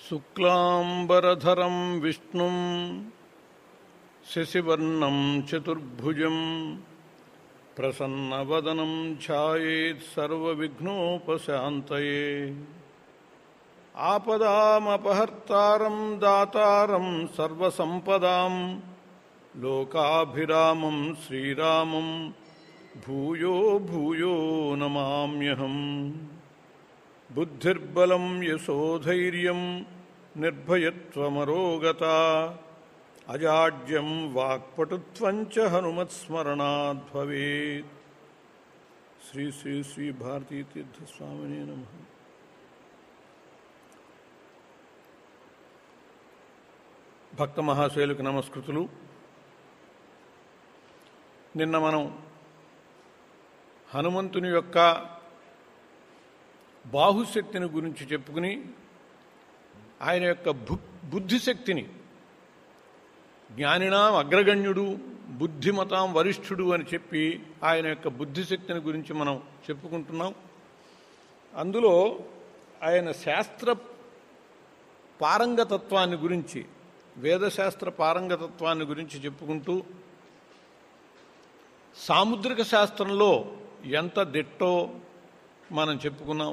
శుక్లాంబరధరం విష్ణుం శశివర్ణం చతుర్భుజం ప్రసన్నవదనం ఛాయేత్ సర్వవిఘ్నోపశాంతయే ఆపదామపహర్తారం దాతారం సర్వసంపదాం లోకాభిరామం శ్రీరామం భూయో భూయో నమామ్యహం బుద్ధిర్బలం యశోధైర్యం నిర్భయత్వమరోగత అజాడ్యం వాక్పటుత్వం చ హనుమత్స్మరణాద్ భవేత్ శ్రీ శ్రీ శ్రీ భారతీ తీర్థస్వామినే నమ భక్త మహాశైలకు నమస్కృతులు నిన్న మనం హనుమంతుని యొక్క బాహుశక్తిని గురించి చెప్పుకుని ఆయన యొక్క బు బుద్ధిశక్తిని జ్ఞానినాం అగ్రగణ్యుడు బుద్ధిమతాం వరిష్ఠుడు అని చెప్పి ఆయన యొక్క బుద్ధిశక్తిని గురించి మనం చెప్పుకుంటున్నాం అందులో ఆయన శాస్త్ర పారంగతత్వాన్ని గురించి వేదశాస్త్ర పారంగతత్వాన్ని గురించి చెప్పుకుంటూ సాముద్రిక శాస్త్రంలో ఎంత దిట్టో మనం చెప్పుకున్నాం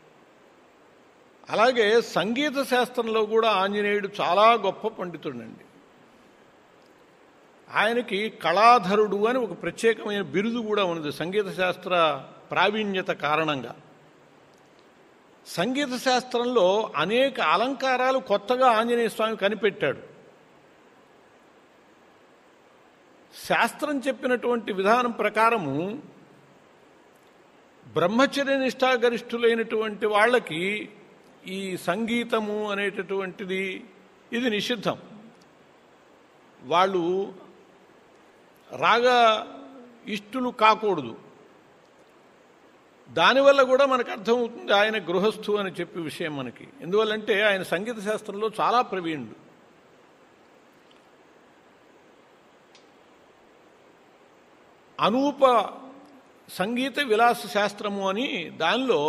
అలాగే సంగీత శాస్త్రంలో కూడా ఆంజనేయుడు చాలా గొప్ప పండితుడండి ఆయనకి కళాధరుడు అని ఒక ప్రత్యేకమైన బిరుదు కూడా ఉన్నది సంగీత శాస్త్ర ప్రావీణ్యత కారణంగా సంగీత శాస్త్రంలో అనేక అలంకారాలు కొత్తగా ఆంజనేయ స్వామి కనిపెట్టాడు శాస్త్రం చెప్పినటువంటి విధానం ప్రకారము బ్రహ్మచర్య నిష్ఠాగరిష్ఠులైనటువంటి వాళ్ళకి ఈ సంగీతము అనేటటువంటిది ఇది నిషిద్ధం వాళ్ళు రాగ ఇష్టులు కాకూడదు దానివల్ల కూడా మనకు అర్థమవుతుంది ఆయన గృహస్థు అని చెప్పే విషయం మనకి ఎందువల్లంటే ఆయన సంగీత శాస్త్రంలో చాలా ప్రవీణుడు అనూప సంగీత విలాస శాస్త్రము అని దానిలో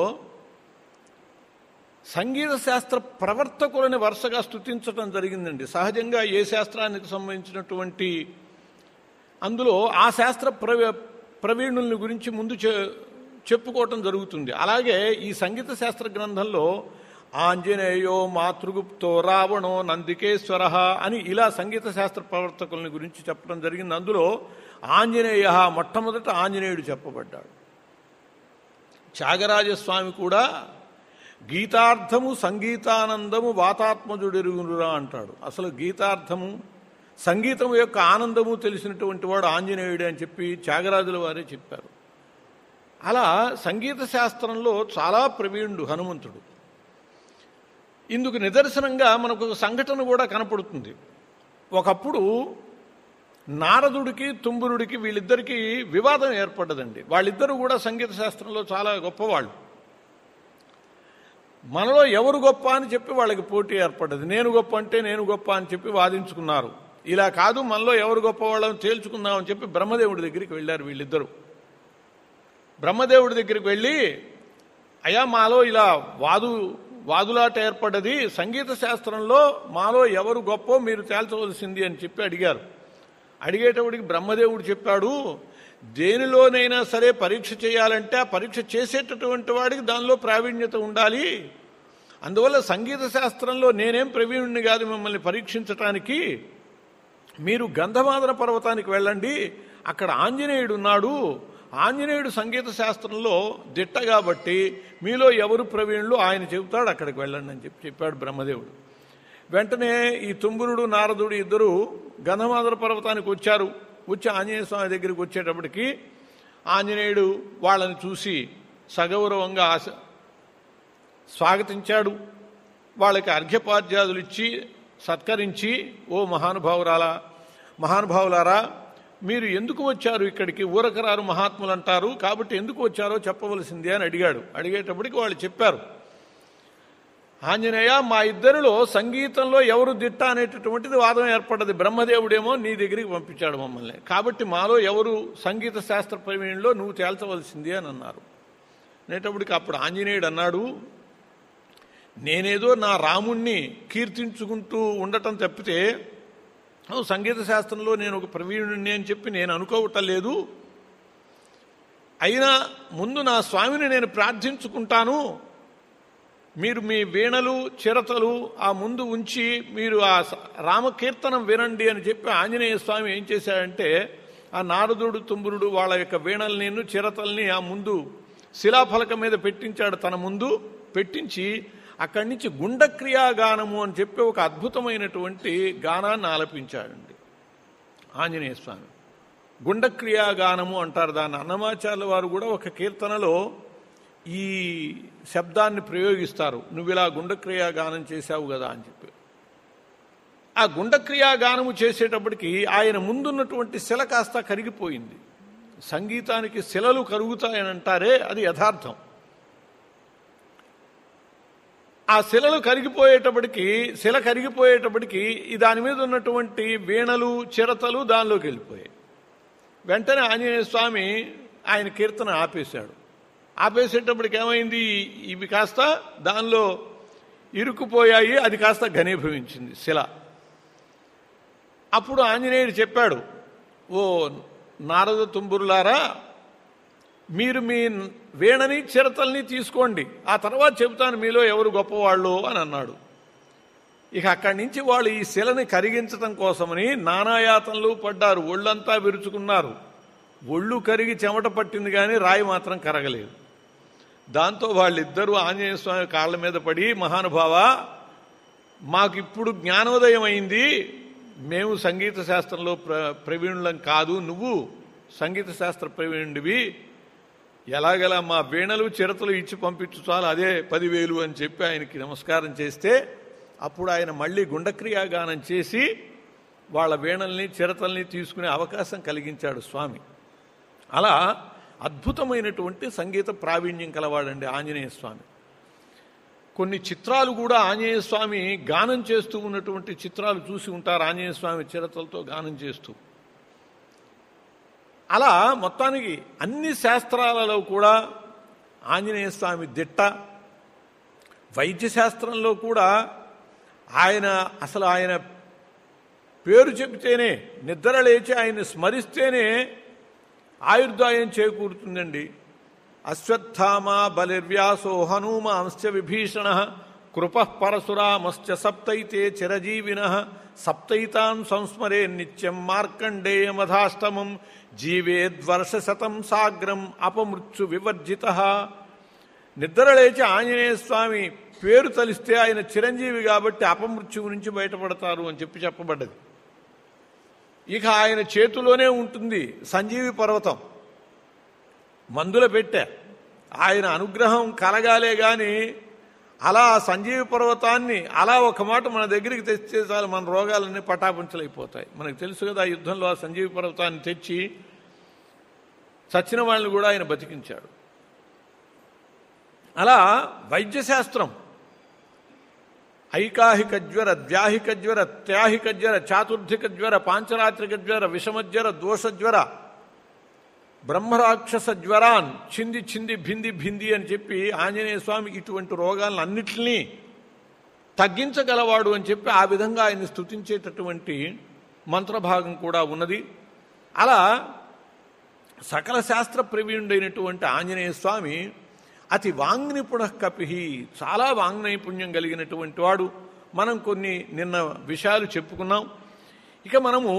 సంగీత శాస్త్ర ప్రవర్తకులని వరుసగా స్థుతించడం జరిగిందండి సహజంగా ఏ శాస్త్రానికి సంబంధించినటువంటి అందులో ఆ శాస్త్ర ప్రవీ ప్రవీణుల్ని గురించి ముందు చెప్పుకోవటం జరుగుతుంది అలాగే ఈ సంగీత శాస్త్ర గ్రంథంలో ఆంజనేయో మాతృగుప్తో రావణో నందికేశ్వర అని ఇలా సంగీత శాస్త్ర ప్రవర్తకులని గురించి చెప్పడం జరిగింది అందులో ఆంజనేయ మొట్టమొదట ఆంజనేయుడు చెప్పబడ్డాడు త్యాగరాజస్వామి కూడా గీతార్థము సంగీతానందము వాతాత్మజుడెరుగునురా అంటాడు అసలు గీతార్థము సంగీతం యొక్క ఆనందము తెలిసినటువంటి వాడు ఆంజనేయుడే అని చెప్పి త్యాగరాజుల వారే చెప్పారు అలా సంగీత శాస్త్రంలో చాలా ప్రవీణుడు హనుమంతుడు ఇందుకు నిదర్శనంగా మనకు ఒక సంఘటన కూడా కనపడుతుంది ఒకప్పుడు నారదుడికి తుంబురుడికి వీళ్ళిద్దరికీ వివాదం ఏర్పడ్డదండి వాళ్ళిద్దరూ కూడా సంగీత శాస్త్రంలో చాలా గొప్పవాళ్ళు మనలో ఎవరు గొప్ప అని చెప్పి వాళ్ళకి పోటీ ఏర్పడ్డది నేను గొప్ప అంటే నేను గొప్ప అని చెప్పి వాదించుకున్నారు ఇలా కాదు మనలో ఎవరు గొప్ప వాళ్ళని తేల్చుకుందామని చెప్పి బ్రహ్మదేవుడి దగ్గరికి వెళ్ళారు వీళ్ళిద్దరూ బ్రహ్మదేవుడి దగ్గరికి వెళ్ళి అయ్యా మాలో ఇలా వాదు వాదులాట ఏర్పడ్డది సంగీత శాస్త్రంలో మాలో ఎవరు గొప్ప మీరు తేల్చవలసింది అని చెప్పి అడిగారు అడిగేటప్పటికి బ్రహ్మదేవుడు చెప్పాడు దేనిలోనైనా సరే పరీక్ష చేయాలంటే ఆ పరీక్ష చేసేటటువంటి వాడికి దానిలో ప్రావీణ్యత ఉండాలి అందువల్ల సంగీత శాస్త్రంలో నేనేం ప్రవీణుడిని కాదు మిమ్మల్ని పరీక్షించటానికి మీరు గంధమాదన పర్వతానికి వెళ్ళండి అక్కడ ఆంజనేయుడు ఉన్నాడు ఆంజనేయుడు సంగీత శాస్త్రంలో దిట్ట కాబట్టి మీలో ఎవరు ప్రవీణులు ఆయన చెబుతాడు అక్కడికి వెళ్ళండి అని చెప్పి చెప్పాడు బ్రహ్మదేవుడు వెంటనే ఈ తుంబురుడు నారదుడు ఇద్దరు గంధమాదర పర్వతానికి వచ్చారు వచ్చి ఆంజనేయ స్వామి దగ్గరికి వచ్చేటప్పటికి ఆంజనేయుడు వాళ్ళని చూసి సగౌరవంగా ఆశ స్వాగతించాడు వాళ్ళకి అర్ఘ్యపాద్యాదులు ఇచ్చి సత్కరించి ఓ మహానుభావురాలా మహానుభావులారా మీరు ఎందుకు వచ్చారు ఇక్కడికి ఊరకరారు మహాత్ములు అంటారు కాబట్టి ఎందుకు వచ్చారో చెప్పవలసింది అని అడిగాడు అడిగేటప్పటికి వాళ్ళు చెప్పారు ఆంజనేయ మా ఇద్దరిలో సంగీతంలో ఎవరు దిట్ట అనేటటువంటిది వాదం ఏర్పడ్డది బ్రహ్మదేవుడేమో నీ దగ్గరికి పంపించాడు మమ్మల్ని కాబట్టి మాలో ఎవరు సంగీత శాస్త్ర ప్రవీణ్లో నువ్వు తేల్చవలసింది అని అన్నారు అనేటప్పటికి అప్పుడు ఆంజనేయుడు అన్నాడు నేనేదో నా రాముణ్ణి కీర్తించుకుంటూ ఉండటం తప్పితే "ఓ, సంగీత శాస్త్రంలో నేను ఒక ప్రవీణుణ్ణి అని చెప్పి నేను అనుకోవటం లేదు అయినా ముందు నా స్వామిని నేను ప్రార్థించుకుంటాను మీరు మీ వీణలు చిరతలు ఆ ముందు ఉంచి మీరు ఆ స- రామకీర్తనం వినండి అని చెప్పి ఆంజనేయ స్వామి ఏం చేశాడంటే ఆ నారదుడు తుంబురుడు వాళ్ళ యొక్క వీణల్ని చిరతల్ని ఆ ముందు శిలాఫలకం మీద పెట్టించాడు తన ముందు పెట్టించి అక్కడి నుంచి గుండక్రియాగానము అని చెప్పి ఒక అద్భుతమైనటువంటి గానాన్ని ఆలపించాడండి ఆంజనేయ స్వామి గుండక్రియాగానము అంటారు దాన్ని అన్నమాచార్య వారు కూడా ఒక కీర్తనలో ఈ శబ్దాన్ని ప్రయోగిస్తారు నువ్వు ఇలా గుండక్రియాగానం చేశావు కదా అని చెప్పి ఆ గుండక్రియాగానము చేసేటప్పటికి ఆయన ముందున్నటువంటి శిల కాస్త కరిగిపోయింది సంగీతానికి శిలలు కరుగుతాయని అంటారే అది యథార్థం ఆ శిలలు కరిగిపోయేటప్పటికి శిల కరిగిపోయేటప్పటికి ఈ దాని మీద ఉన్నటువంటి వీణలు చిరతలు దానిలోకి వెళ్ళిపోయాయి వెంటనే ఆంజనేయ స్వామి ఆయన కీర్తన ఆపేశాడు ఆపేసేటప్పటికి ఏమైంది ఇవి కాస్త దానిలో ఇరుక్కుపోయాయి అది కాస్త ఘనీభవించింది శిల అప్పుడు ఆంజనేయుడు చెప్పాడు ఓ నారద తుంబురులారా మీరు మీ వీణని చిరతల్ని తీసుకోండి ఆ తర్వాత చెబుతాను మీలో ఎవరు గొప్పవాళ్ళు అని అన్నాడు ఇక అక్కడి నుంచి వాళ్ళు ఈ శిలని కరిగించటం కోసమని నానాయాతనలు పడ్డారు ఒళ్ళంతా విరుచుకున్నారు ఒళ్ళు కరిగి చెమట పట్టింది కానీ రాయి మాత్రం కరగలేదు దాంతో వాళ్ళిద్దరూ ఆంజనేయ స్వామి కాళ్ళ మీద పడి మహానుభావ మాకు ఇప్పుడు జ్ఞానోదయం అయింది మేము సంగీత శాస్త్రంలో ప్ర ప్రవీణులం కాదు నువ్వు సంగీత శాస్త్ర ప్రవీణుడివి ఎలాగలా మా వీణలు చిరతలు ఇచ్చి పంపించు చాలు అదే పదివేలు అని చెప్పి ఆయనకి నమస్కారం చేస్తే అప్పుడు ఆయన మళ్ళీ గుండక్రియాగానం చేసి వాళ్ళ వీణల్ని చిరతల్ని తీసుకునే అవకాశం కలిగించాడు స్వామి అలా అద్భుతమైనటువంటి సంగీత ప్రావీణ్యం కలవాడండి ఆంజనేయ స్వామి కొన్ని చిత్రాలు కూడా ఆంజనేయ స్వామి గానం చేస్తూ ఉన్నటువంటి చిత్రాలు చూసి ఉంటారు ఆంజనేయ స్వామి చిరతలతో గానం చేస్తూ అలా మొత్తానికి అన్ని శాస్త్రాలలో కూడా ఆంజనేయ స్వామి దిట్ట వైద్య శాస్త్రంలో కూడా ఆయన అసలు ఆయన పేరు చెబితేనే నిద్ర లేచి ఆయన్ని స్మరిస్తేనే ఆయుర్దాయం చేకూరుతుందండి అశ్వత్థామ బలిర్వ్యాసో హనుమాంశ్చ విభీషణ కృప పరశురామశ్చ సప్తైతే చిరజీవిన సప్తైతాన్ సంస్మరే నిత్యం మార్కండేయమధాష్టమం జీవేద్వర్షశతం సాగ్రం అపమృత్యు వివర్జిత నిద్ర లేచి ఆంజనేయ స్వామి పేరు తలిస్తే ఆయన చిరంజీవి కాబట్టి అపమృత్యువు నుంచి బయటపడతారు అని చెప్పి చెప్పబడ్డది ఇక ఆయన చేతిలోనే ఉంటుంది సంజీవి పర్వతం మందుల పెట్టా ఆయన అనుగ్రహం కలగాలే గాని అలా సంజీవి పర్వతాన్ని అలా ఒక మాట మన దగ్గరికి తెచ్చే చాలు మన రోగాలన్నీ పటాపంచలైపోతాయి మనకు తెలుసు కదా ఆ యుద్ధంలో ఆ సంజీవి పర్వతాన్ని తెచ్చి చచ్చిన వాళ్ళని కూడా ఆయన బతికించాడు అలా వైద్యశాస్త్రం ఐకాహిక జ్వర ద్వ్యాహిక జ్వర త్యాహిక జ్వర చాతుర్థిక జ్వర పాంచరాత్రిక జ్వర విషమజ్వర దోషజ్వర బ్రహ్మరాక్షస జ్వరాన్ చింది చింది భింది భింది అని చెప్పి ఆంజనేయ స్వామి ఇటువంటి రోగాలను అన్నిటినీ తగ్గించగలవాడు అని చెప్పి ఆ విధంగా ఆయన్ని స్తుతించేటటువంటి మంత్రభాగం కూడా ఉన్నది అలా సకల శాస్త్ర ప్రవీణుడైనటువంటి ఆంజనేయ స్వామి అతి వాంగ్నిపుణ కపి చాలా వాంగ్నైపుణ్యం కలిగినటువంటి వాడు మనం కొన్ని నిన్న విషయాలు చెప్పుకున్నాం ఇక మనము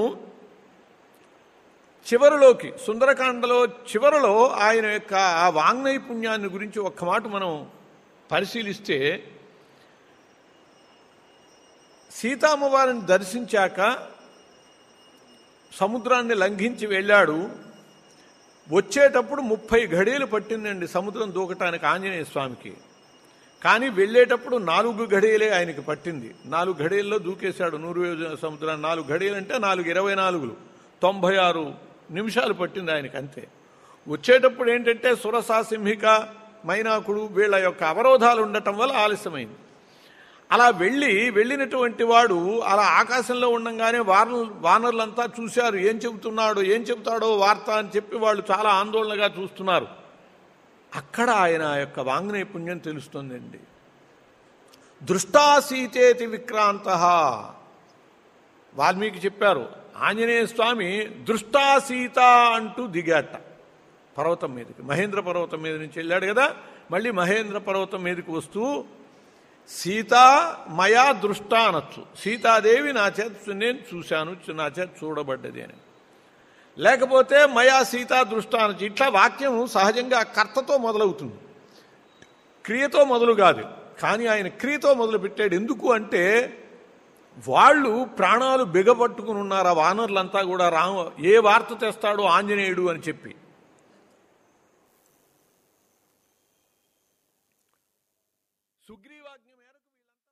చివరిలోకి సుందరకాండలో చివరిలో ఆయన యొక్క ఆ వాంగ్నైపుణ్యాన్ని గురించి ఒక్క మాట మనం పరిశీలిస్తే సీతామ్మవారిని దర్శించాక సముద్రాన్ని లంఘించి వెళ్ళాడు వచ్చేటప్పుడు ముప్పై ఘడియలు పట్టిందండి సముద్రం దూకటానికి ఆంజనేయ స్వామికి కానీ వెళ్ళేటప్పుడు నాలుగు ఘడియలే ఆయనకి పట్టింది నాలుగు ఘడియల్లో దూకేశాడు నూరు యోజన సముద్రాన్ని నాలుగు ఘడియలు అంటే నాలుగు ఇరవై నాలుగులు తొంభై ఆరు నిమిషాలు పట్టింది ఆయనకి అంతే వచ్చేటప్పుడు ఏంటంటే సురసా సింహిక మైనాకుడు వీళ్ళ యొక్క అవరోధాలు ఉండటం వల్ల ఆలస్యమైంది అలా వెళ్ళి వెళ్ళినటువంటి వాడు అలా ఆకాశంలో ఉండంగానే వానరు వానరులంతా చూశారు ఏం చెబుతున్నాడు ఏం చెబుతాడో వార్త అని చెప్పి వాళ్ళు చాలా ఆందోళనగా చూస్తున్నారు అక్కడ ఆయన యొక్క వాంగ్నైపుణ్యం తెలుస్తుందండి దృష్టాసీతేతి విక్రాంత వాల్మీకి చెప్పారు ఆంజనేయ స్వామి దృష్టాసీత అంటూ దిగాట పర్వతం మీదకి మహేంద్ర పర్వతం మీద నుంచి వెళ్ళాడు కదా మళ్ళీ మహేంద్ర పర్వతం మీదకి వస్తూ సీత మయా దృష్ట అనొచ్చు సీతాదేవి నా చేత నేను చూశాను నా చేత చూడబడ్డది అని లేకపోతే మయా సీతా దృష్ట అనొచ్చు ఇట్లా వాక్యం సహజంగా కర్తతో మొదలవుతుంది క్రియతో మొదలు కాదు కానీ ఆయన క్రియతో మొదలు పెట్టాడు ఎందుకు అంటే వాళ్ళు ప్రాణాలు బిగపట్టుకుని ఉన్నారు ఆ వానరులంతా కూడా రామ ఏ వార్త తెస్తాడో ఆంజనేయుడు అని చెప్పి సుగ్రీవాజ్ఞ మేరకు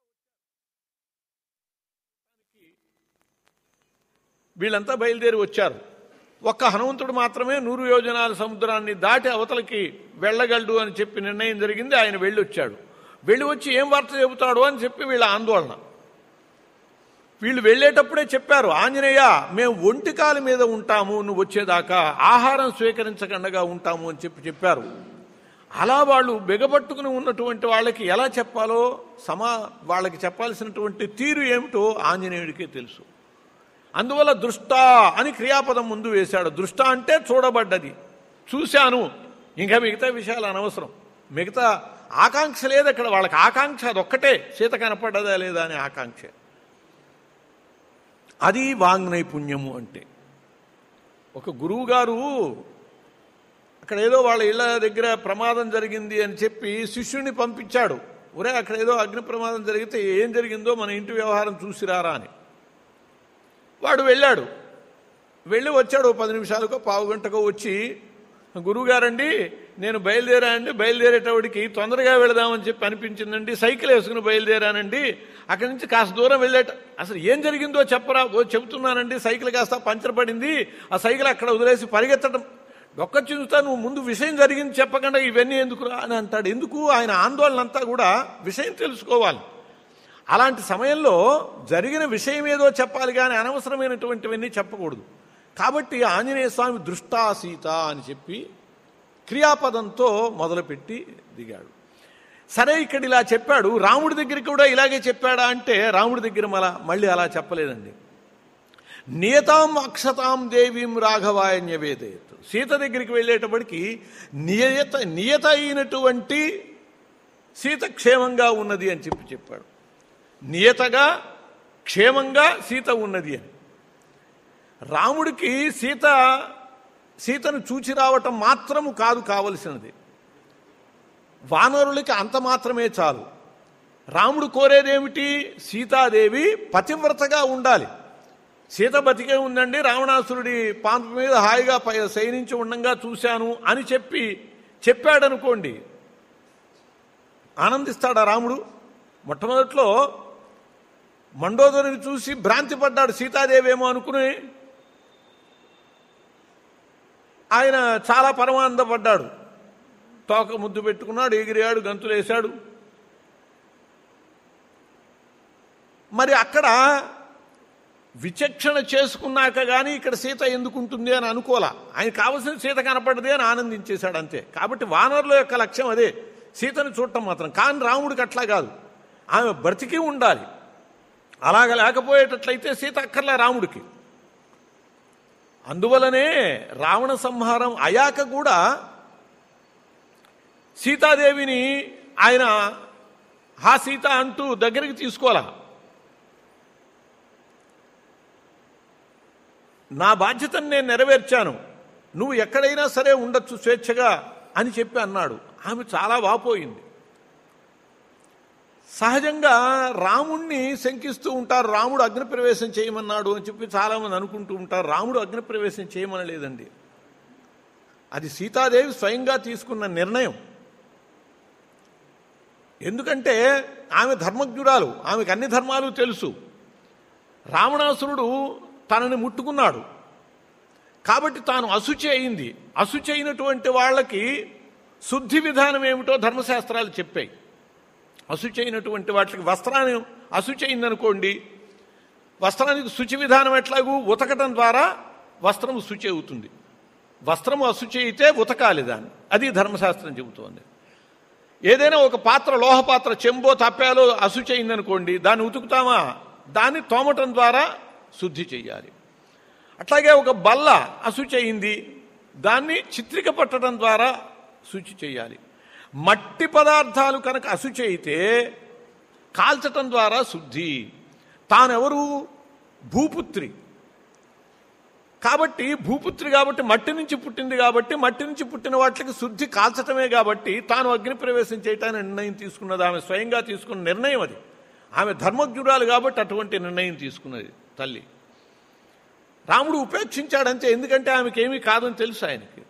వీళ్ళంతా బయలుదేరి వచ్చారు ఒక్క హనుమంతుడు మాత్రమే నూరు యోజనాల సముద్రాన్ని దాటి అవతలకి వెళ్ళగలడు అని చెప్పి నిర్ణయం జరిగింది ఆయన వెళ్ళి వచ్చాడు వెళ్ళి వచ్చి ఏం వార్త చెబుతాడు అని చెప్పి వీళ్ళ ఆందోళన వీళ్ళు వెళ్ళేటప్పుడే చెప్పారు ఆంజనేయ మేము ఒంటికాల మీద ఉంటాము నువ్వు వచ్చేదాకా ఆహారం స్వీకరించకుండా ఉంటాము అని చెప్పి చెప్పారు అలా వాళ్ళు బిగబట్టుకుని ఉన్నటువంటి వాళ్ళకి ఎలా చెప్పాలో సమా వాళ్ళకి చెప్పాల్సినటువంటి తీరు ఏమిటో ఆంజనేయుడికే తెలుసు అందువల్ల దృష్ట అని క్రియాపదం ముందు వేశాడు దృష్ట అంటే చూడబడ్డది చూశాను ఇంకా మిగతా విషయాలు అనవసరం మిగతా ఆకాంక్ష లేదు అక్కడ వాళ్ళకి ఆకాంక్ష అదొక్కటే సీత కనపడ్డదా లేదా అనే ఆకాంక్ష అది వాంగ్నైపుణ్యము అంటే ఒక గురువు గారు అక్కడ ఏదో వాళ్ళ ఇళ్ళ దగ్గర ప్రమాదం జరిగింది అని చెప్పి శిష్యుడిని పంపించాడు ఒరే అక్కడ ఏదో అగ్ని ప్రమాదం జరిగితే ఏం జరిగిందో మన ఇంటి వ్యవహారం చూసిరారా అని వాడు వెళ్ళాడు వెళ్ళి వచ్చాడు ఓ పది నిమిషాలకో పావు గంటకో వచ్చి గురువుగారండి నేను బయలుదేరానండి బయలుదేరేటవాడికి తొందరగా వెళదామని చెప్పి అనిపించిందండి సైకిల్ వేసుకుని బయలుదేరానండి అక్కడి నుంచి కాస్త దూరం వెళ్ళేట అసలు ఏం జరిగిందో చెప్పరా ఓ చెబుతున్నానండి సైకిల్ కాస్త పంచర్ పడింది ఆ సైకిల్ అక్కడ వదిలేసి పరిగెత్తడం ఒక్క చూస్తా నువ్వు ముందు విషయం జరిగింది చెప్పకుండా ఇవన్నీ ఎందుకురా అని అంటాడు ఎందుకు ఆయన ఆందోళన అంతా కూడా విషయం తెలుసుకోవాలి అలాంటి సమయంలో జరిగిన విషయం ఏదో చెప్పాలి కానీ అనవసరమైనటువంటివన్నీ చెప్పకూడదు కాబట్టి ఆంజనేయ స్వామి దృష్టాసీత అని చెప్పి క్రియాపదంతో మొదలుపెట్టి దిగాడు సరే ఇక్కడ ఇలా చెప్పాడు రాముడి దగ్గరికి కూడా ఇలాగే చెప్పాడా అంటే రాముడి దగ్గర మళ్ళా మళ్ళీ అలా చెప్పలేదండి నియతాం అక్షతాం దేవీం రాఘవాయ న్యవేదయత్ సీత దగ్గరికి వెళ్ళేటప్పటికి నియత నియత అయినటువంటి సీత క్షేమంగా ఉన్నది అని చెప్పి చెప్పాడు నియతగా క్షేమంగా సీత ఉన్నది అని రాముడికి సీత సీతను చూచి రావటం మాత్రము కాదు కావలసినది వానరులకి అంత మాత్రమే చాలు రాముడు కోరేదేమిటి సీతాదేవి పతివ్రతగా ఉండాలి సీత బతికే ఉందండి రావణాసురుడి పాంప మీద హాయిగా పై శయనించి ఉండంగా చూశాను అని చెప్పి చెప్పాడనుకోండి ఆనందిస్తాడా రాముడు మొట్టమొదట్లో మండోదరిని చూసి భ్రాంతి పడ్డాడు సీతాదేవేమో అనుకుని ఆయన చాలా పరమానందపడ్డాడు తోక ముద్దు పెట్టుకున్నాడు ఎగిరాడు గంతులేశాడు మరి అక్కడ విచక్షణ చేసుకున్నాక కానీ ఇక్కడ సీత ఎందుకు ఉంటుంది అని అనుకోలా ఆయన కావలసిన సీత కనపడది అని ఆనందించేశాడు అంతే కాబట్టి వానరుల యొక్క లక్ష్యం అదే సీతను చూడటం మాత్రం కానీ రాముడికి అట్లా కాదు ఆమె బ్రతికి ఉండాలి అలాగ లేకపోయేటట్లయితే సీత అక్కర్లే రాముడికి అందువలనే రావణ సంహారం అయాక కూడా సీతాదేవిని ఆయన హా సీత అంటూ దగ్గరికి తీసుకోవాలా నా బాధ్యతను నేను నెరవేర్చాను నువ్వు ఎక్కడైనా సరే ఉండొచ్చు స్వేచ్ఛగా అని చెప్పి అన్నాడు ఆమె చాలా వాపోయింది సహజంగా రాముణ్ణి శంకిస్తూ ఉంటారు రాముడు అగ్నిప్రవేశం చేయమన్నాడు అని చెప్పి చాలామంది అనుకుంటూ ఉంటారు రాముడు అగ్నిప్రవేశం చేయమనలేదండి అది సీతాదేవి స్వయంగా తీసుకున్న నిర్ణయం ఎందుకంటే ఆమె ధర్మజ్ఞురాలు ఆమెకు అన్ని ధర్మాలు తెలుసు రావణాసురుడు తనని ముట్టుకున్నాడు కాబట్టి తాను అశుచి అయింది అశుచి అయినటువంటి వాళ్ళకి శుద్ధి విధానం ఏమిటో ధర్మశాస్త్రాలు చెప్పాయి అశుచి అయినటువంటి వాటికి వస్త్రాన్ని అశుచి అయిందనుకోండి వస్త్రానికి శుచి విధానం ఎట్లాగూ ఉతకటం ద్వారా వస్త్రము శుచి అవుతుంది వస్త్రము అశుచి అయితే ఉతకాలి దాన్ని అది ధర్మశాస్త్రం చెబుతోంది ఏదైనా ఒక పాత్ర లోహ పాత్ర చెంబో తప్పాలో అశుచి అయిందనుకోండి దాన్ని ఉతుకుతామా దాన్ని తోమటం ద్వారా శుద్ధి చెయ్యాలి అట్లాగే ఒక బల్ల అశుచి అయింది దాన్ని చిత్రిక పట్టడం ద్వారా శుచి చేయాలి మట్టి పదార్థాలు కనుక అశుచి అయితే కాల్చటం ద్వారా శుద్ధి తానెవరు భూపుత్రి కాబట్టి భూపుత్రి కాబట్టి మట్టి నుంచి పుట్టింది కాబట్టి మట్టి నుంచి పుట్టిన వాటికి శుద్ధి కాల్చటమే కాబట్టి తాను అగ్ని ప్రవేశం చేయటానికి నిర్ణయం తీసుకున్నది ఆమె స్వయంగా తీసుకున్న నిర్ణయం అది ఆమె ధర్మజ్ఞురాలు కాబట్టి అటువంటి నిర్ణయం తీసుకున్నది తల్లి రాముడు ఉపేక్షించాడంతే ఎందుకంటే ఆమెకి ఏమీ కాదని తెలుసు ఆయనకి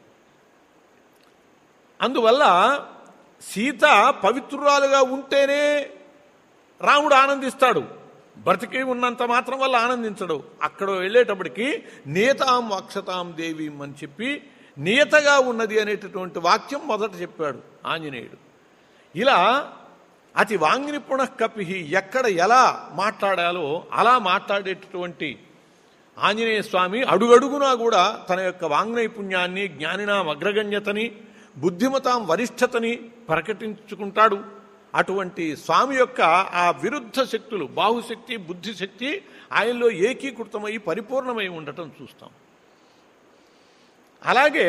అందువల్ల సీత పవిత్రురాలుగా ఉంటేనే రాముడు ఆనందిస్తాడు బ్రతికి ఉన్నంత మాత్రం వల్ల ఆనందించడు అక్కడ వెళ్ళేటప్పటికి నియతాం అక్షతాం దేవీం అని చెప్పి నియతగా ఉన్నది అనేటటువంటి వాక్యం మొదట చెప్పాడు ఆంజనేయుడు ఇలా అతి వాంగ్నిపుణ కపిహి ఎక్కడ ఎలా మాట్లాడాలో అలా మాట్లాడేటటువంటి ఆంజనేయ స్వామి అడుగడుగునా కూడా తన యొక్క వాంగ్నైపుణ్యాన్ని జ్ఞానినాం అగ్రగణ్యతని బుద్ధిమతాం వరిష్ఠతని ప్రకటించుకుంటాడు అటువంటి స్వామి యొక్క ఆ విరుద్ధ శక్తులు బాహుశక్తి బుద్ధిశక్తి ఆయనలో ఏకీకృతమై పరిపూర్ణమై ఉండటం చూస్తాం అలాగే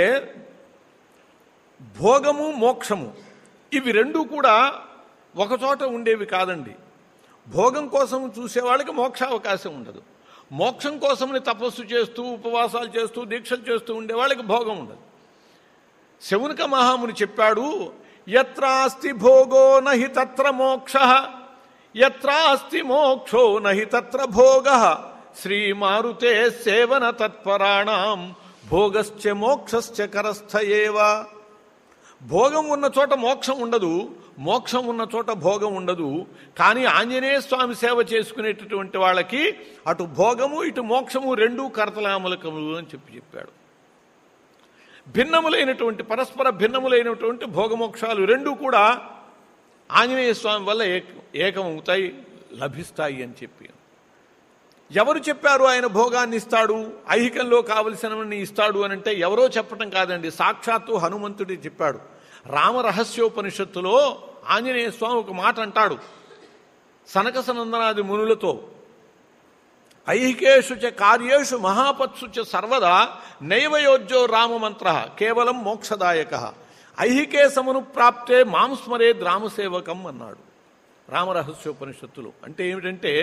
భోగము మోక్షము ఇవి రెండూ కూడా ఒకచోట ఉండేవి కాదండి భోగం కోసం చూసేవాళ్ళకి మోక్ష అవకాశం ఉండదు మోక్షం కోసమని తపస్సు చేస్తూ ఉపవాసాలు చేస్తూ దీక్షలు చేస్తూ ఉండే వాళ్ళకి భోగం ఉండదు శవునిక మహాముని చెప్పాడు ఎత్రాస్తి భోగో నహి తత్ర మోక్ష ఎత్రాస్తి మోక్షో నహి తత్ర భోగ శ్రీమారుతే సేవన తత్పరాణం భోగశ్చ మోక్షశ్చ కరస్థ ఏవ భోగం ఉన్న చోట మోక్షం ఉండదు మోక్షం ఉన్న చోట భోగం ఉండదు కానీ ఆంజనేయ స్వామి సేవ చేసుకునేటటువంటి వాళ్ళకి అటు భోగము ఇటు మోక్షము రెండూ కరతలామలకములు అని చెప్పి చెప్పాడు భిన్నములైనటువంటి పరస్పర భిన్నములైనటువంటి భోగమోక్షాలు రెండూ కూడా ఆంజనేయ స్వామి వల్ల ఏక ఏకమవుతాయి లభిస్తాయి అని చెప్పి ఎవరు చెప్పారు ఆయన భోగాన్ని ఇస్తాడు ఐహికంలో కావలసినవన్నీ ఇస్తాడు అని అంటే ఎవరో చెప్పటం కాదండి సాక్షాత్తు హనుమంతుడి చెప్పాడు రామ రహస్యోపనిషత్తులో ఆంజనేయ స్వామి ఒక మాట అంటాడు సనక సనందనాది మునులతో ఐహికేషు చ కార్యేషు మహాపత్సు చ సర్వదా నైవయోజ్యో రామమంత్ర కేవలం మోక్షదాయక ఐహికే సమును ప్రాప్తే మాం స్మరేద్ రామసేవకం అన్నాడు రామరహస్యోపనిషత్తులు అంటే ఏమిటంటే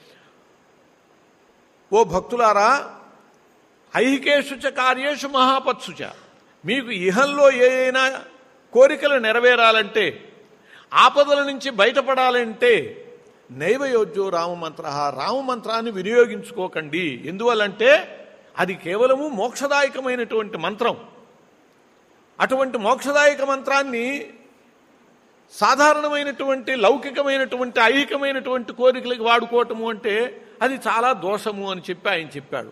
ఓ భక్తులారా ఐహికేషు చ కార్యేషు మహాపత్సు చ మీకు ఇహంలో ఏ అయినా కోరికలు నెరవేరాలంటే ఆపదల నుంచి బయటపడాలంటే నైవయోజ్యో రామమంత్ర రామమంత్రాన్ని వినియోగించుకోకండి ఎందువల్లంటే అది కేవలము మోక్షదాయకమైనటువంటి మంత్రం అటువంటి మోక్షదాయక మంత్రాన్ని సాధారణమైనటువంటి లౌకికమైనటువంటి ఐహికమైనటువంటి కోరికలకు వాడుకోవటము అంటే అది చాలా దోషము అని చెప్పి ఆయన చెప్పాడు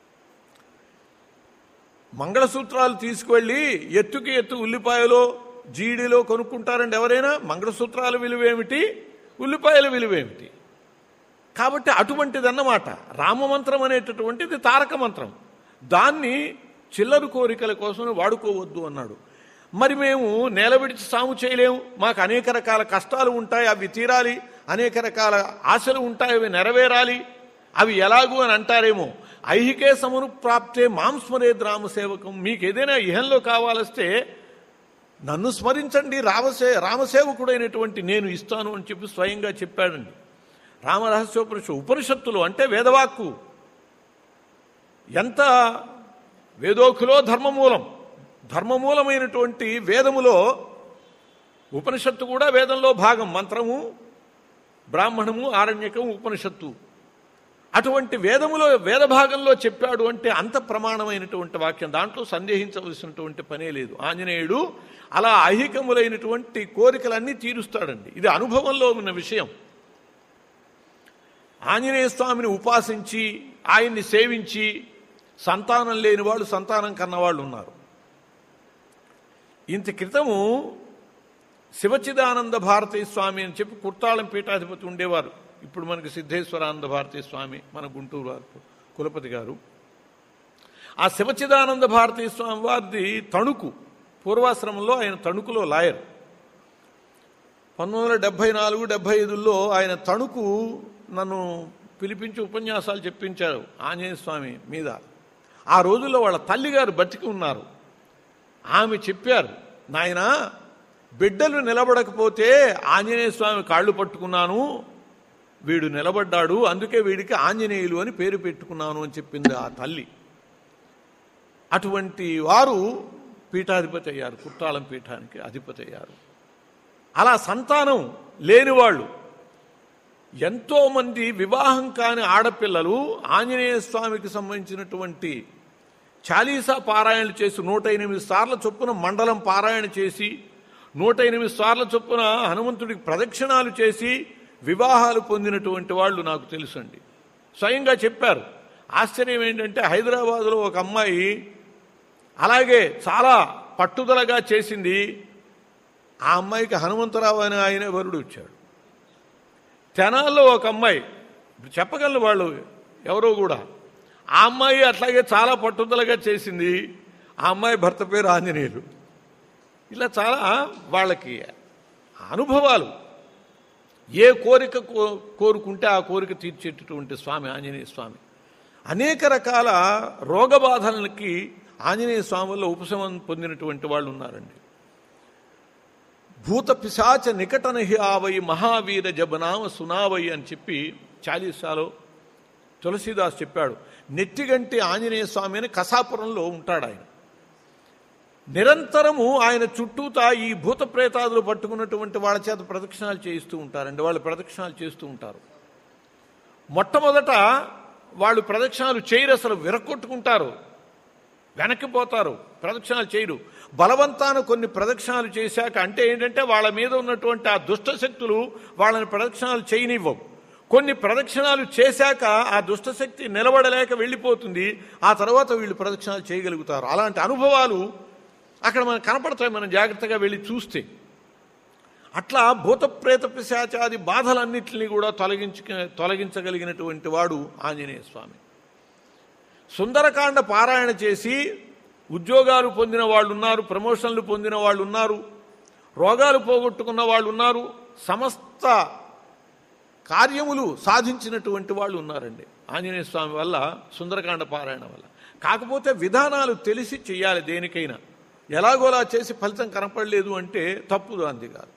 మంగళసూత్రాలు తీసుకువెళ్ళి ఎత్తుకి ఎత్తు ఉల్లిపాయలో జీడిలో కొనుక్కుంటారండి ఎవరైనా మంగళసూత్రాల విలువేమిటి ఉల్లిపాయల విలువేమిటి కాబట్టి అటువంటిదన్నమాట రామమంత్రం అనేటటువంటిది తారక మంత్రం దాన్ని చిల్లర కోరికల కోసం వాడుకోవద్దు అన్నాడు మరి మేము నేల విడిచి సాము చేయలేము మాకు అనేక రకాల కష్టాలు ఉంటాయి అవి తీరాలి అనేక రకాల ఆశలు ఉంటాయి అవి నెరవేరాలి అవి ఎలాగూ అని అంటారేమో ఐహికే సమును ప్రాప్తే మాంస్మరేద్ రామసేవకం మీకు ఏదైనా ఇహంలో కావాలస్తే నన్ను స్మరించండి రామసే రామసేవకుడైనటువంటి నేను ఇస్తాను అని చెప్పి స్వయంగా చెప్పాడండి రామరహస్యోపనిషత్తు ఉపనిషత్తులు అంటే వేదవాక్కు ఎంత వేదోఖులో ధర్మమూలం ధర్మమూలమైనటువంటి వేదములో ఉపనిషత్తు కూడా వేదంలో భాగం మంత్రము బ్రాహ్మణము ఆరణ్యకం ఉపనిషత్తు అటువంటి వేదములో వేద భాగంలో చెప్పాడు అంటే అంత ప్రమాణమైనటువంటి వాక్యం దాంట్లో సందేహించవలసినటువంటి పనే లేదు ఆంజనేయుడు అలా ఐహికములైనటువంటి కోరికలన్నీ తీరుస్తాడండి ఇది అనుభవంలో ఉన్న విషయం ఆంజనేయ స్వామిని ఉపాసించి ఆయన్ని సేవించి సంతానం లేని వాళ్ళు సంతానం కన్నవాళ్ళు ఉన్నారు ఇంత క్రితము శివచిదానంద భారతీ స్వామి అని చెప్పి కుర్తాళం పీఠాధిపతి ఉండేవారు ఇప్పుడు మనకి సిద్ధేశ్వరానంద భారతీ స్వామి మన గుంటూరు వారు కులపతి గారు ఆ శివచిదానంద భారతీ స్వామి వారిది తణుకు పూర్వాశ్రమంలో ఆయన తణుకులో లాయర్ పంతొమ్మిది వందల డెబ్భై నాలుగు డెబ్భై ఐదులో ఆయన తణుకు నన్ను పిలిపించి ఉపన్యాసాలు చెప్పించారు ఆంజనేయ స్వామి మీద ఆ రోజుల్లో వాళ్ళ తల్లిగారు బతికి ఉన్నారు ఆమె చెప్పారు నాయన బిడ్డలు నిలబడకపోతే ఆంజనేయ స్వామి కాళ్ళు పట్టుకున్నాను వీడు నిలబడ్డాడు అందుకే వీడికి ఆంజనేయులు అని పేరు పెట్టుకున్నాను అని చెప్పింది ఆ తల్లి అటువంటి వారు పీఠాధిపతి అయ్యారు కుట్టాలం పీఠానికి అధిపతి అయ్యారు అలా సంతానం లేనివాళ్ళు ఎంతోమంది వివాహం కాని ఆడపిల్లలు ఆంజనేయ స్వామికి సంబంధించినటువంటి చాలీసా పారాయణలు చేసి నూట ఎనిమిది సార్ల చొప్పున మండలం పారాయణ చేసి నూట ఎనిమిది సార్ల చొప్పున హనుమంతుడికి ప్రదక్షిణాలు చేసి వివాహాలు పొందినటువంటి వాళ్ళు నాకు తెలుసండి స్వయంగా చెప్పారు ఆశ్చర్యం ఏంటంటే హైదరాబాదులో ఒక అమ్మాయి అలాగే చాలా పట్టుదలగా చేసింది ఆ అమ్మాయికి హనుమంతరావు అనే ఆయన వరుడు వచ్చాడు తెనాల్లో ఒక అమ్మాయి ఇప్పుడు చెప్పగలను వాళ్ళు ఎవరో కూడా ఆ అమ్మాయి అట్లాగే చాలా పట్టుదలగా చేసింది ఆ అమ్మాయి భర్త పేరు ఆంజనేయులు ఇలా చాలా వాళ్ళకి అనుభవాలు ఏ కోరిక కో- కోరుకుంటే ఆ కోరిక తీర్చేటటువంటి స్వామి ఆంజనేయ స్వామి అనేక రకాల రోగ బాధలకి ఆంజనేయ స్వామి వల్ల ఉపశమనం పొందినటువంటి వాళ్ళు ఉన్నారండి భూత పిశాచ నికటనహి ఆవై మహావీర జబనామ సునావై అని చెప్పి చాలీసాలో తులసీదాస్ చెప్పాడు నెట్టిగంటి ఆంజనేయ స్వామి అని కసాపురంలో ఉంటాడు ఆయన నిరంతరము ఆయన చుట్టూతా ఈ భూత ప్రేతాదులు పట్టుకున్నటువంటి వాళ్ళ చేత ప్రదక్షిణాలు చేయిస్తూ ఉంటారండి వాళ్ళు ప్రదక్షిణాలు చేస్తూ ఉంటారు మొట్టమొదట వాళ్ళు ప్రదక్షిణాలు చేయరు అసలు విరక్కొట్టుకుంటారు వెనక్కిపోతారు ప్రదక్షిణాలు చేయరు బలవంతాన కొన్ని ప్రదక్షిణాలు చేశాక అంటే ఏంటంటే వాళ్ళ మీద ఉన్నటువంటి ఆ దుష్ట శక్తులు వాళ్ళని ప్రదక్షిణాలు చేయనివ్వవు కొన్ని ప్రదక్షిణాలు చేశాక ఆ దుష్టశక్తి నిలబడలేక వెళ్ళిపోతుంది ఆ తర్వాత వీళ్ళు ప్రదక్షిణాలు చేయగలుగుతారు అలాంటి అనుభవాలు అక్కడ మనకు కనపడతాయి మనం జాగ్రత్తగా వెళ్ళి చూస్తే అట్లా భూత ప్రేత పిశాచాది బాధలన్నింటినీ కూడా తొలగించ తొలగించగలిగినటువంటి వాడు ఆంజనేయ స్వామి సుందరకాండ పారాయణ చేసి ఉద్యోగాలు పొందిన వాళ్ళు ఉన్నారు ప్రమోషన్లు పొందిన వాళ్ళు ఉన్నారు రోగాలు పోగొట్టుకున్న వాళ్ళు ఉన్నారు సమస్త కార్యములు సాధించినటువంటి వాళ్ళు ఉన్నారండి ఆంజనేయ స్వామి వల్ల సుందరకాండ పారాయణ వల్ల కాకపోతే విధానాలు తెలిసి చెయ్యాలి దేనికైనా ఎలాగోలా చేసి ఫలితం కనపడలేదు అంటే తప్పు అంది కాదు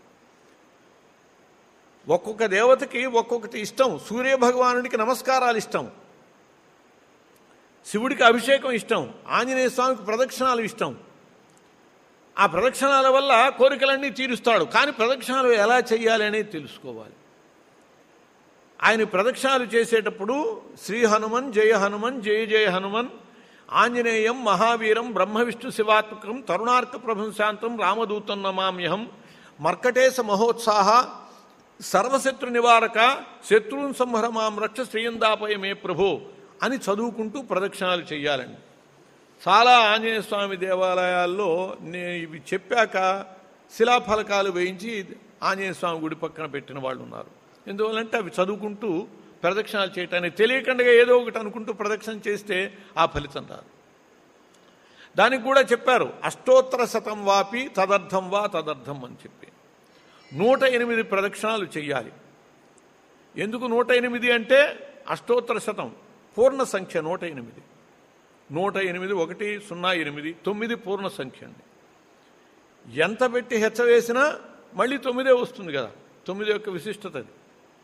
ఒక్కొక్క దేవతకి ఒక్కొక్కటి ఇష్టం సూర్య భగవానుడికి నమస్కారాలు ఇష్టం శివుడికి అభిషేకం ఇష్టం ఆంజనేయ స్వామికి ప్రదక్షిణాలు ఇష్టం ఆ ప్రదక్షిణాల వల్ల కోరికలన్నీ తీరుస్తాడు కానీ ప్రదక్షిణాలు ఎలా చేయాలి అనేది తెలుసుకోవాలి ఆయన ప్రదక్షిణాలు చేసేటప్పుడు శ్రీ హనుమన్ జయ హనుమన్ జయ జయ హనుమన్ ఆంజనేయం మహావీరం బ్రహ్మ విష్ణు శివాత్మకం తరుణార్క ప్రభంశాంతం రామదూతం నమామ్యహం మర్కటేశ మహోత్సాహ సర్వశత్రు నివారక శత్రువున్ సంహరమాం రక్ష శ్రీయందాపయ మే ప్రభో అని చదువుకుంటూ ప్రదక్షిణాలు చేయాలండి చాలా ఆంజనేయ స్వామి దేవాలయాల్లో నేను ఇవి చెప్పాక శిలాఫలకాలు వేయించి ఆంజనేయ స్వామి గుడి పక్కన పెట్టిన వాళ్ళు ఉన్నారు ఎందువల్లంటే అవి చదువుకుంటూ ప్రదక్షిణాలు చేయటానికి తెలియకుండా ఏదో ఒకటి అనుకుంటూ ప్రదక్షిణ చేస్తే ఆ ఫలితం రాదు దానికి కూడా చెప్పారు అష్టోత్తర శతం వాపి తదర్థం వా తదర్థం అని చెప్పి నూట ఎనిమిది ప్రదక్షిణాలు చెయ్యాలి ఎందుకు నూట ఎనిమిది అంటే అష్టోత్తర శతం పూర్ణ సంఖ్య నూట ఎనిమిది నూట ఎనిమిది ఒకటి సున్నా ఎనిమిది తొమ్మిది పూర్ణ సంఖ్య అండి ఎంత పెట్టి హెచ్చ వేసినా మళ్ళీ తొమ్మిదే వస్తుంది కదా తొమ్మిది యొక్క విశిష్టత అది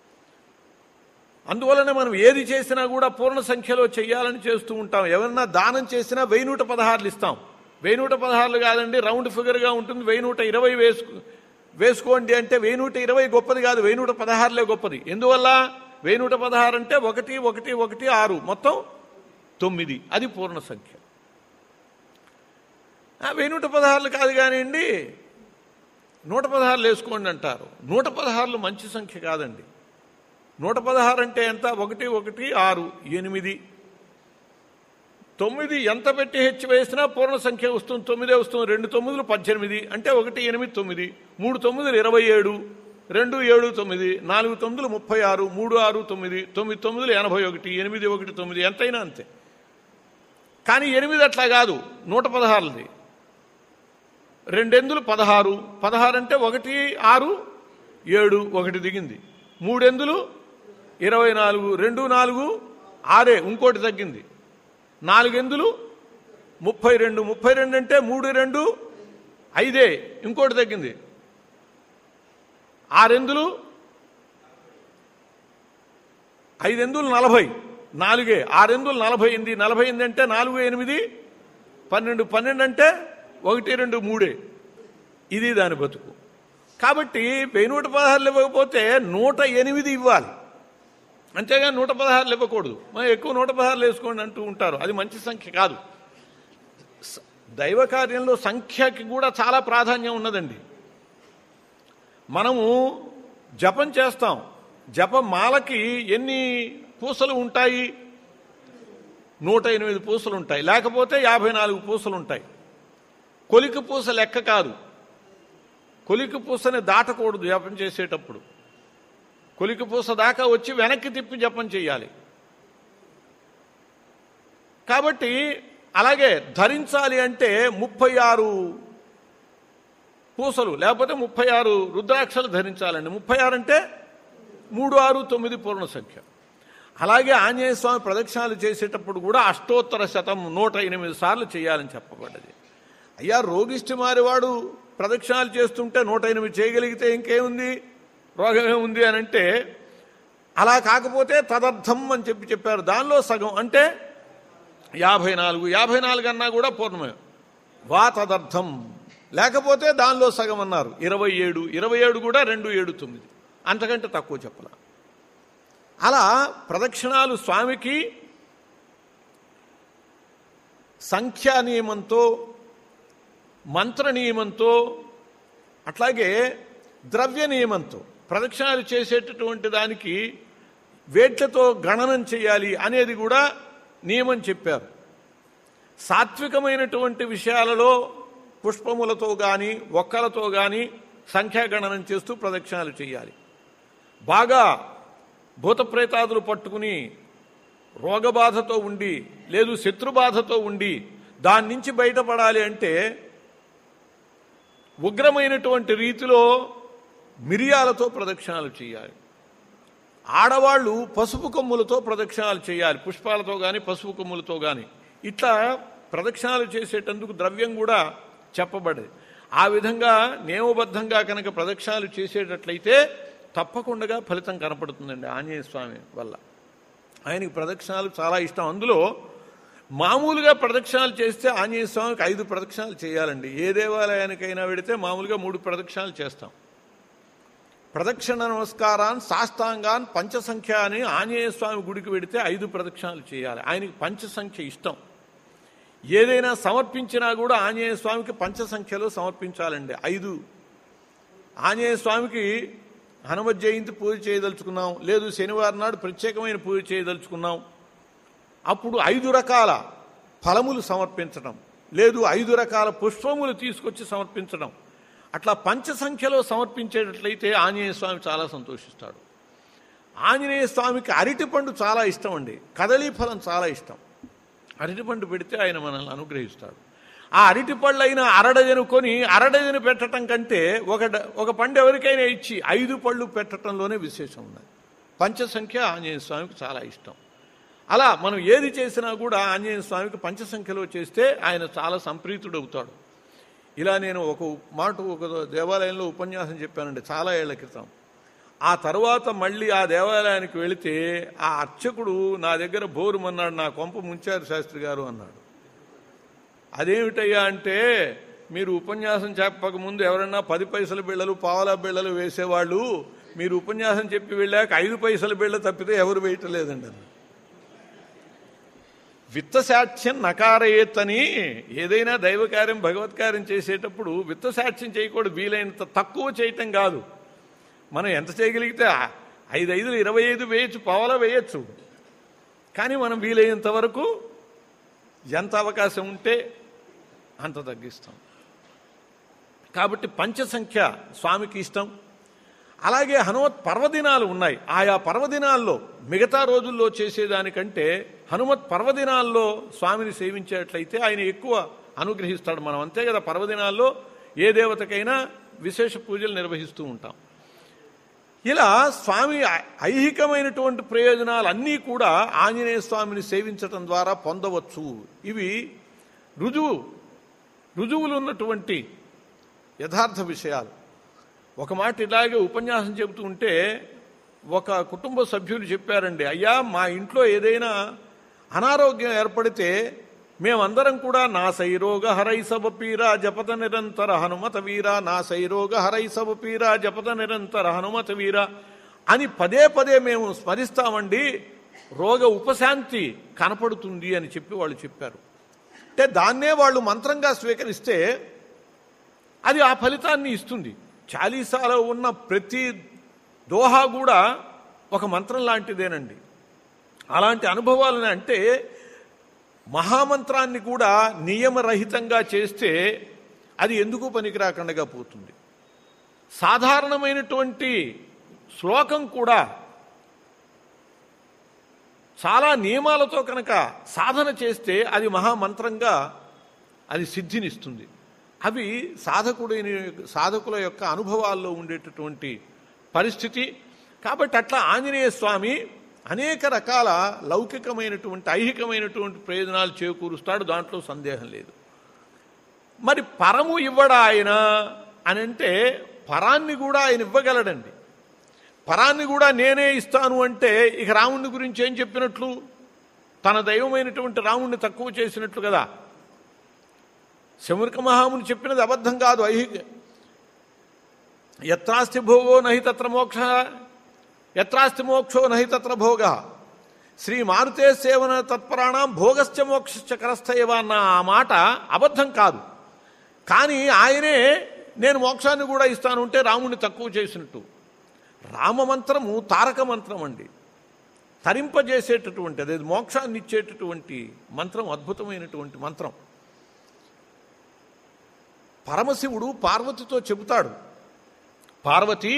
అందువలన మనం ఏది చేసినా కూడా పూర్ణ సంఖ్యలో చేయాలని చేస్తూ ఉంటాం ఎవరన్నా దానం చేసినా వెయ్యి నూట పదహారులు ఇస్తాం వెయ్యి నూట పదహారులు కాదండి రౌండ్ ఫిగర్గా ఉంటుంది వెయ్యి నూట ఇరవై వేసుకు వేసుకోండి అంటే వెయ్యి నూట ఇరవై గొప్పది కాదు వెయ్యి నూట పదహారులే గొప్పది ఎందువల్ల వెయ్యి నూట పదహారు అంటే ఒకటి ఒకటి ఒకటి ఆరు మొత్తం తొమ్మిది అది పూర్ణ సంఖ్య ఆ, వెయ్యి నూట పదహారులు కాదు కానివ్వండి నూట పదహారులు వేసుకోండి అంటారు నూట పదహారులు మంచి సంఖ్య కాదండి నూట పదహారు అంటే ఎంత ఒకటి ఒకటి ఆరు ఎనిమిది తొమ్మిది ఎంత పెట్టి హెచ్చు వేసినా పూర్ణ సంఖ్య వస్తుంది తొమ్మిదే వస్తుంది రెండు తొమ్మిదిలు పద్దెనిమిది అంటే ఒకటి ఎనిమిది తొమ్మిది మూడు తొమ్మిదిలు ఇరవై ఏడు రెండు ఏడు తొమ్మిది నాలుగు తొమ్మిదిలు ముప్పై ఆరు మూడు ఆరు తొమ్మిది తొమ్మిది తొమ్మిదిలు ఎనభై ఒకటి ఎనిమిది ఒకటి తొమ్మిది ఎంతైనా అంతే కానీ ఎనిమిది అట్లా కాదు నూట పదహారులది రెండెందులు పదహారు పదహారు అంటే ఒకటి ఆరు ఏడు ఒకటి దిగింది మూడెందులు ఇరవై నాలుగు రెండు నాలుగు ఆరే ఇంకోటి తగ్గింది నాలుగెందులు ముప్పై రెండు ముప్పై రెండు అంటే మూడు రెండు ఐదే ఇంకోటి తగ్గింది ఆరెందులు ఐదెందులు నలభై నాలుగే ఆరెందులు నలభై ఎనిమిది నలభై ఎనిమిది అంటే నాలుగు ఎనిమిది పన్నెండు పన్నెండు అంటే ఒకటి రెండు మూడే ఇది దాని బతుకు కాబట్టి వెయ్యి నూట పదహారులు ఇవ్వకపోతే నూట ఎనిమిది ఇవ్వాలి అంతేగాని నూట పదహారులు ఇవ్వకూడదు మనం ఎక్కువ నూట పదహారులు వేసుకోండి అంటూ ఉంటారు అది మంచి సంఖ్య కాదు స- దైవ కార్యంలో సంఖ్యకి కూడా చాలా ప్రాధాన్యం ఉన్నదండి మనము జపం చేస్తాం జపమాలకి ఎన్ని పూసలు ఉంటాయి నూట ఎనిమిది పూసలు ఉంటాయి లేకపోతే యాభై నాలుగు పూసలు ఉంటాయి కొలికి పూస లెక్క కాదు కొలికి పూసని దాటకూడదు జపం చేసేటప్పుడు కొలికి పూస దాకా వచ్చి వెనక్కి తిప్పి జపం చేయాలి కాబట్టి అలాగే ధరించాలి అంటే ముప్పై ఆరు పూసలు లేకపోతే ముప్పై ఆరు రుద్రాక్షలు ధరించాలండి ముప్పై ఆరు అంటే మూడు ఆరు తొమ్మిది పూర్ణ సంఖ్య అలాగే ఆంజనేయ స్వామి ప్రదక్షిణాలు చేసేటప్పుడు కూడా అష్టోత్తర శతం నూట ఎనిమిది సార్లు చేయాలని చెప్పబడ్డది అయ్యా రోగిష్టి మారివాడు ప్రదక్షిణాలు చేస్తుంటే నూట ఎనిమిది చేయగలిగితే ఇంకేముంది రోగమే ఉంది అని అంటే అలా కాకపోతే తదర్థం అని చెప్పి చెప్పారు దానిలో సగం అంటే యాభై నాలుగు యాభై నాలుగు అన్నా కూడా పూర్ణమే వా తదర్థం లేకపోతే దానిలో సగం అన్నారు ఇరవై ఏడు ఇరవై ఏడు కూడా రెండు ఏడు తొమ్మిది అంతకంటే తక్కువ చెప్పాల అలా ప్రదక్షిణాలు స్వామికి సంఖ్యా నియమంతో మంత్ర నియమంతో అట్లాగే ద్రవ్య నియమంతో ప్రదక్షిణాలు చేసేటటువంటి దానికి వేట్లతో గణనం చేయాలి అనేది కూడా నియమం చెప్పారు సాత్వికమైనటువంటి విషయాలలో పుష్పములతో కానీ ఒక్కలతో కానీ సంఖ్యాగణనం చేస్తూ ప్రదక్షిణాలు చేయాలి బాగా భూతప్రేతాదులు పట్టుకుని రోగబాధతో ఉండి లేదు శత్రుబాధతో ఉండి దాని నుంచి బయటపడాలి అంటే ఉగ్రమైనటువంటి రీతిలో మిరియాలతో ప్రదక్షిణాలు చేయాలి ఆడవాళ్ళు పసుపు కొమ్ములతో ప్రదక్షిణాలు చేయాలి పుష్పాలతో కానీ పసుపు కొమ్ములతో కానీ ఇట్లా ప్రదక్షిణాలు చేసేటందుకు ద్రవ్యం కూడా చెప్పబడేది ఆ విధంగా నియమబద్ధంగా కనుక ప్రదక్షిణాలు చేసేటట్లయితే తప్పకుండా ఫలితం కనపడుతుందండి ఆంజనేయ స్వామి వల్ల ఆయనకి ప్రదక్షిణాలు చాలా ఇష్టం అందులో మామూలుగా ప్రదక్షిణాలు చేస్తే ఆంజనేయ స్వామికి ఐదు ప్రదక్షిణాలు చేయాలండి ఏ దేవాలయానికైనా వెడితే మామూలుగా మూడు ప్రదక్షిణాలు చేస్తాం ప్రదక్షిణ నమస్కారాన్ సాష్టాంగాన్ పంచసంఖ్య అని ఆంజనేయ స్వామి గుడికి వెడితే ఐదు ప్రదక్షిణాలు చేయాలి ఆయనకి పంచసంఖ్య ఇష్టం ఏదైనా సమర్పించినా కూడా ఆంజనేయ స్వామికి పంచసంఖ్యలో సమర్పించాలండి ఐదు ఆంజనేయ స్వామికి హనుమత్ జయంతి పూజ చేయదలుచుకున్నాం లేదు శనివారం నాడు ప్రత్యేకమైన పూజ చేయదలుచుకున్నాం అప్పుడు ఐదు రకాల ఫలములు సమర్పించడం లేదు ఐదు రకాల పుష్పములు తీసుకొచ్చి సమర్పించడం అట్లా పంచ సంఖ్యలో సమర్పించేటట్లయితే ఆంజనేయ స్వామి చాలా సంతోషిస్తాడు ఆంజనేయ స్వామికి అరటిపండు చాలా ఇష్టం అండి కదలీ ఫలం చాలా ఇష్టం అరటిపండు పెడితే ఆయన మనల్ని అనుగ్రహిస్తాడు ఆ అరటి పళ్ళైనా అరడజను కొని అరడజను పెట్టడం కంటే ఒక డ- ఒక పండు ఎవరికైనా ఇచ్చి ఐదు పళ్ళు పెట్టడంలోనే విశేషం ఉన్నది పంచసంఖ్య ఆంజనేయ స్వామికి చాలా ఇష్టం అలా మనం ఏది చేసినా కూడా ఆంజనేయ స్వామికి పంచసంఖ్యలో చేస్తే ఆయన చాలా సంప్రీతుడవుతాడు ఇలా నేను ఒక మాట ఒక దేవాలయంలో ఉపన్యాసం చెప్పానండి చాలా ఏళ్ల క్రితం ఆ తర్వాత మళ్ళీ ఆ దేవాలయానికి వెళితే ఆ అర్చకుడు నా దగ్గర బోరుమన్నాడు నా కొంప ముంచారు శాస్త్రి గారు అన్నాడు అదేమిటయ్యా అంటే మీరు ఉపన్యాసం చెప్పక ముందు ఎవరన్నా పది పైసల బిళ్ళలు పావలా బిళ్ళలు వేసేవాళ్ళు మీరు ఉపన్యాసం చెప్పి వెళ్ళాక ఐదు పైసల బిళ్ళ తప్పితే ఎవరు వేయటలేదండి అన్నాడు. విత్తసాక్ష్యం నకారయేత్తని ఏదైనా దైవకార్యం భగవత్కార్యం చేసేటప్పుడు విత్తసాక్ష్యం చేయకూడదు వీలైనంత తక్కువ చేయటం కాదు మనం ఎంత చేయగలిగితే ఆ ఐదు ఐదులు ఇరవై ఐదు వేయచ్చు పావలా వేయచ్చు కానీ మనం వీలైనంత వరకు ఎంత అవకాశం ఉంటే అంత తగ్గిస్తాం కాబట్టి పంచసంఖ్య స్వామికి ఇష్టం అలాగే హనుమత్ పర్వదినాలు ఉన్నాయి ఆయా పర్వదినాల్లో మిగతా రోజుల్లో చేసేదానికంటే హనుమత్ పర్వదినాల్లో స్వామిని సేవించేట్లయితే ఆయన ఎక్కువ అనుగ్రహిస్తాడు మనం అంతే కదా పర్వదినాల్లో ఏ దేవతకైనా విశేష పూజలు నిర్వహిస్తూ ఉంటాం ఇలా స్వామి ఐ- ఐహికమైనటువంటి ప్రయోజనాలు అన్నీ కూడా ఆంజనేయ స్వామిని సేవించటం ద్వారా పొందవచ్చు ఇవి రుజువు రుజువులు ఉన్నటువంటి యథార్థ విషయాలు ఒక మాట ఇలాగే ఉపన్యాసం చెబుతూ ఉంటే ఒక కుటుంబ సభ్యులు చెప్పారండి అయ్యా మా ఇంట్లో ఏదైనా అనారోగ్యం ఏర్పడితే మేమందరం కూడా నా సైరోగ హరై సవపీరా జపత నిరంతర హనుమత వీరా నా సైరోగ హరై సవపీరా జపత నిరంతర హనుమత వీరా అని పదే పదే మేము స్మరిస్తామండి రోగ ఉపశాంతి కనపడుతుంది అని చెప్పి వాళ్ళు చెప్పారు అంటే దాన్నే వాళ్ళు మంత్రంగా స్వీకరిస్తే అది ఆ ఫలితాన్ని ఇస్తుంది చాలీసాలో ఉన్న ప్రతి దోహా కూడా ఒక మంత్రం లాంటిదేనండి అలాంటి అనుభవాలని అంటే మహామంత్రాన్ని కూడా నియమరహితంగా చేస్తే అది ఎందుకు పనికిరాకుండా పోతుంది సాధారణమైనటువంటి శ్లోకం కూడా చాలా నియమాలతో కనుక సాధన చేస్తే అది మహామంత్రంగా అది సిద్ధినిస్తుంది అవి సాధకుడిని సాధకుల యొక్క అనుభవాల్లో ఉండేటటువంటి పరిస్థితి కాబట్టి అట్లా ఆంజనేయ స్వామి అనేక రకాల లౌకికమైనటువంటి ఐహికమైనటువంటి ప్రయోజనాలు చేకూరుస్తాడు దాంట్లో సందేహం లేదు మరి పరము ఇవ్వడా ఆయన అని అంటే పరాన్ని కూడా ఆయన ఇవ్వగలడండి పరాన్ని కూడా నేనే ఇస్తాను అంటే ఇక రాముని గురించి ఏం చెప్పినట్లు తన దైవమైనటువంటి రాముణ్ణి తక్కువ చేసినట్లు కదా శమురిక మహాముని చెప్పినది అబద్ధం కాదు ఐహిక ఎత్రాస్తి భోగో నహి తత్ర మోక్ష ఎత్రాస్తి మోక్షో నహి తత్ర భోగ శ్రీ మారుతే సేవన తత్పరాణం భోగశ్చ మోక్షశ్చ కరస్థయవ అన్న ఆ మాట అబద్ధం కాదు కానీ ఆయనే నేను మోక్షాన్ని కూడా ఇస్తాను అంటే రాముణ్ణి తక్కువ చేసినట్టు రామమంత్రము తారక మంత్రం అండి తరింపజేసేటటువంటి అదే మోక్షాన్ని ఇచ్చేటటువంటి మంత్రం అద్భుతమైనటువంటి మంత్రం పరమశివుడు పార్వతితో చెబుతాడు పార్వతి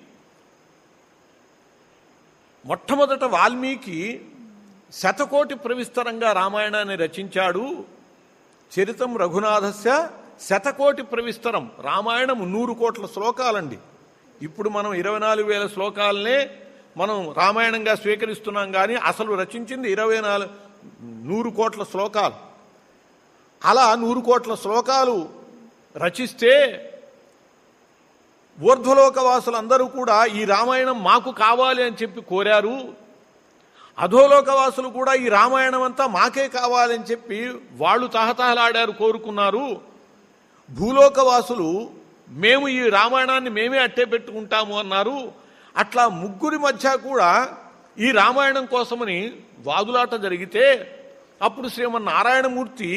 మొట్టమొదట వాల్మీకి శతకోటి ప్రవిస్తరంగా రామాయణాన్ని రచించాడు చరితం రఘునాథస్య శతకోటి ప్రవిస్తరం రామాయణం నూరు కోట్ల శ్లోకాలండి ఇప్పుడు మనం ఇరవై నాలుగు వేల శ్లోకాలనే మనం రామాయణంగా స్వీకరిస్తున్నాం కానీ అసలు రచించింది ఇరవై నాలుగు నూరు కోట్ల శ్లోకాలు అలా నూరు కోట్ల శ్లోకాలు రచిస్తే ఊర్ధ్వలోకవాసులందరూ కూడా ఈ రామాయణం మాకు కావాలి అని చెప్పి కోరారు అధోలోకవాసులు కూడా ఈ రామాయణం అంతా మాకే కావాలని చెప్పి వాళ్ళు తహతహలాడారు కోరుకున్నారు భూలోకవాసులు మేము ఈ రామాయణాన్ని మేమే అట్టే పెట్టుకుంటాము అన్నారు అట్లా ముగ్గురి మధ్య కూడా ఈ రామాయణం కోసమని వాదులాట జరిగితే అప్పుడు శ్రీమన్నారాయణమూర్తి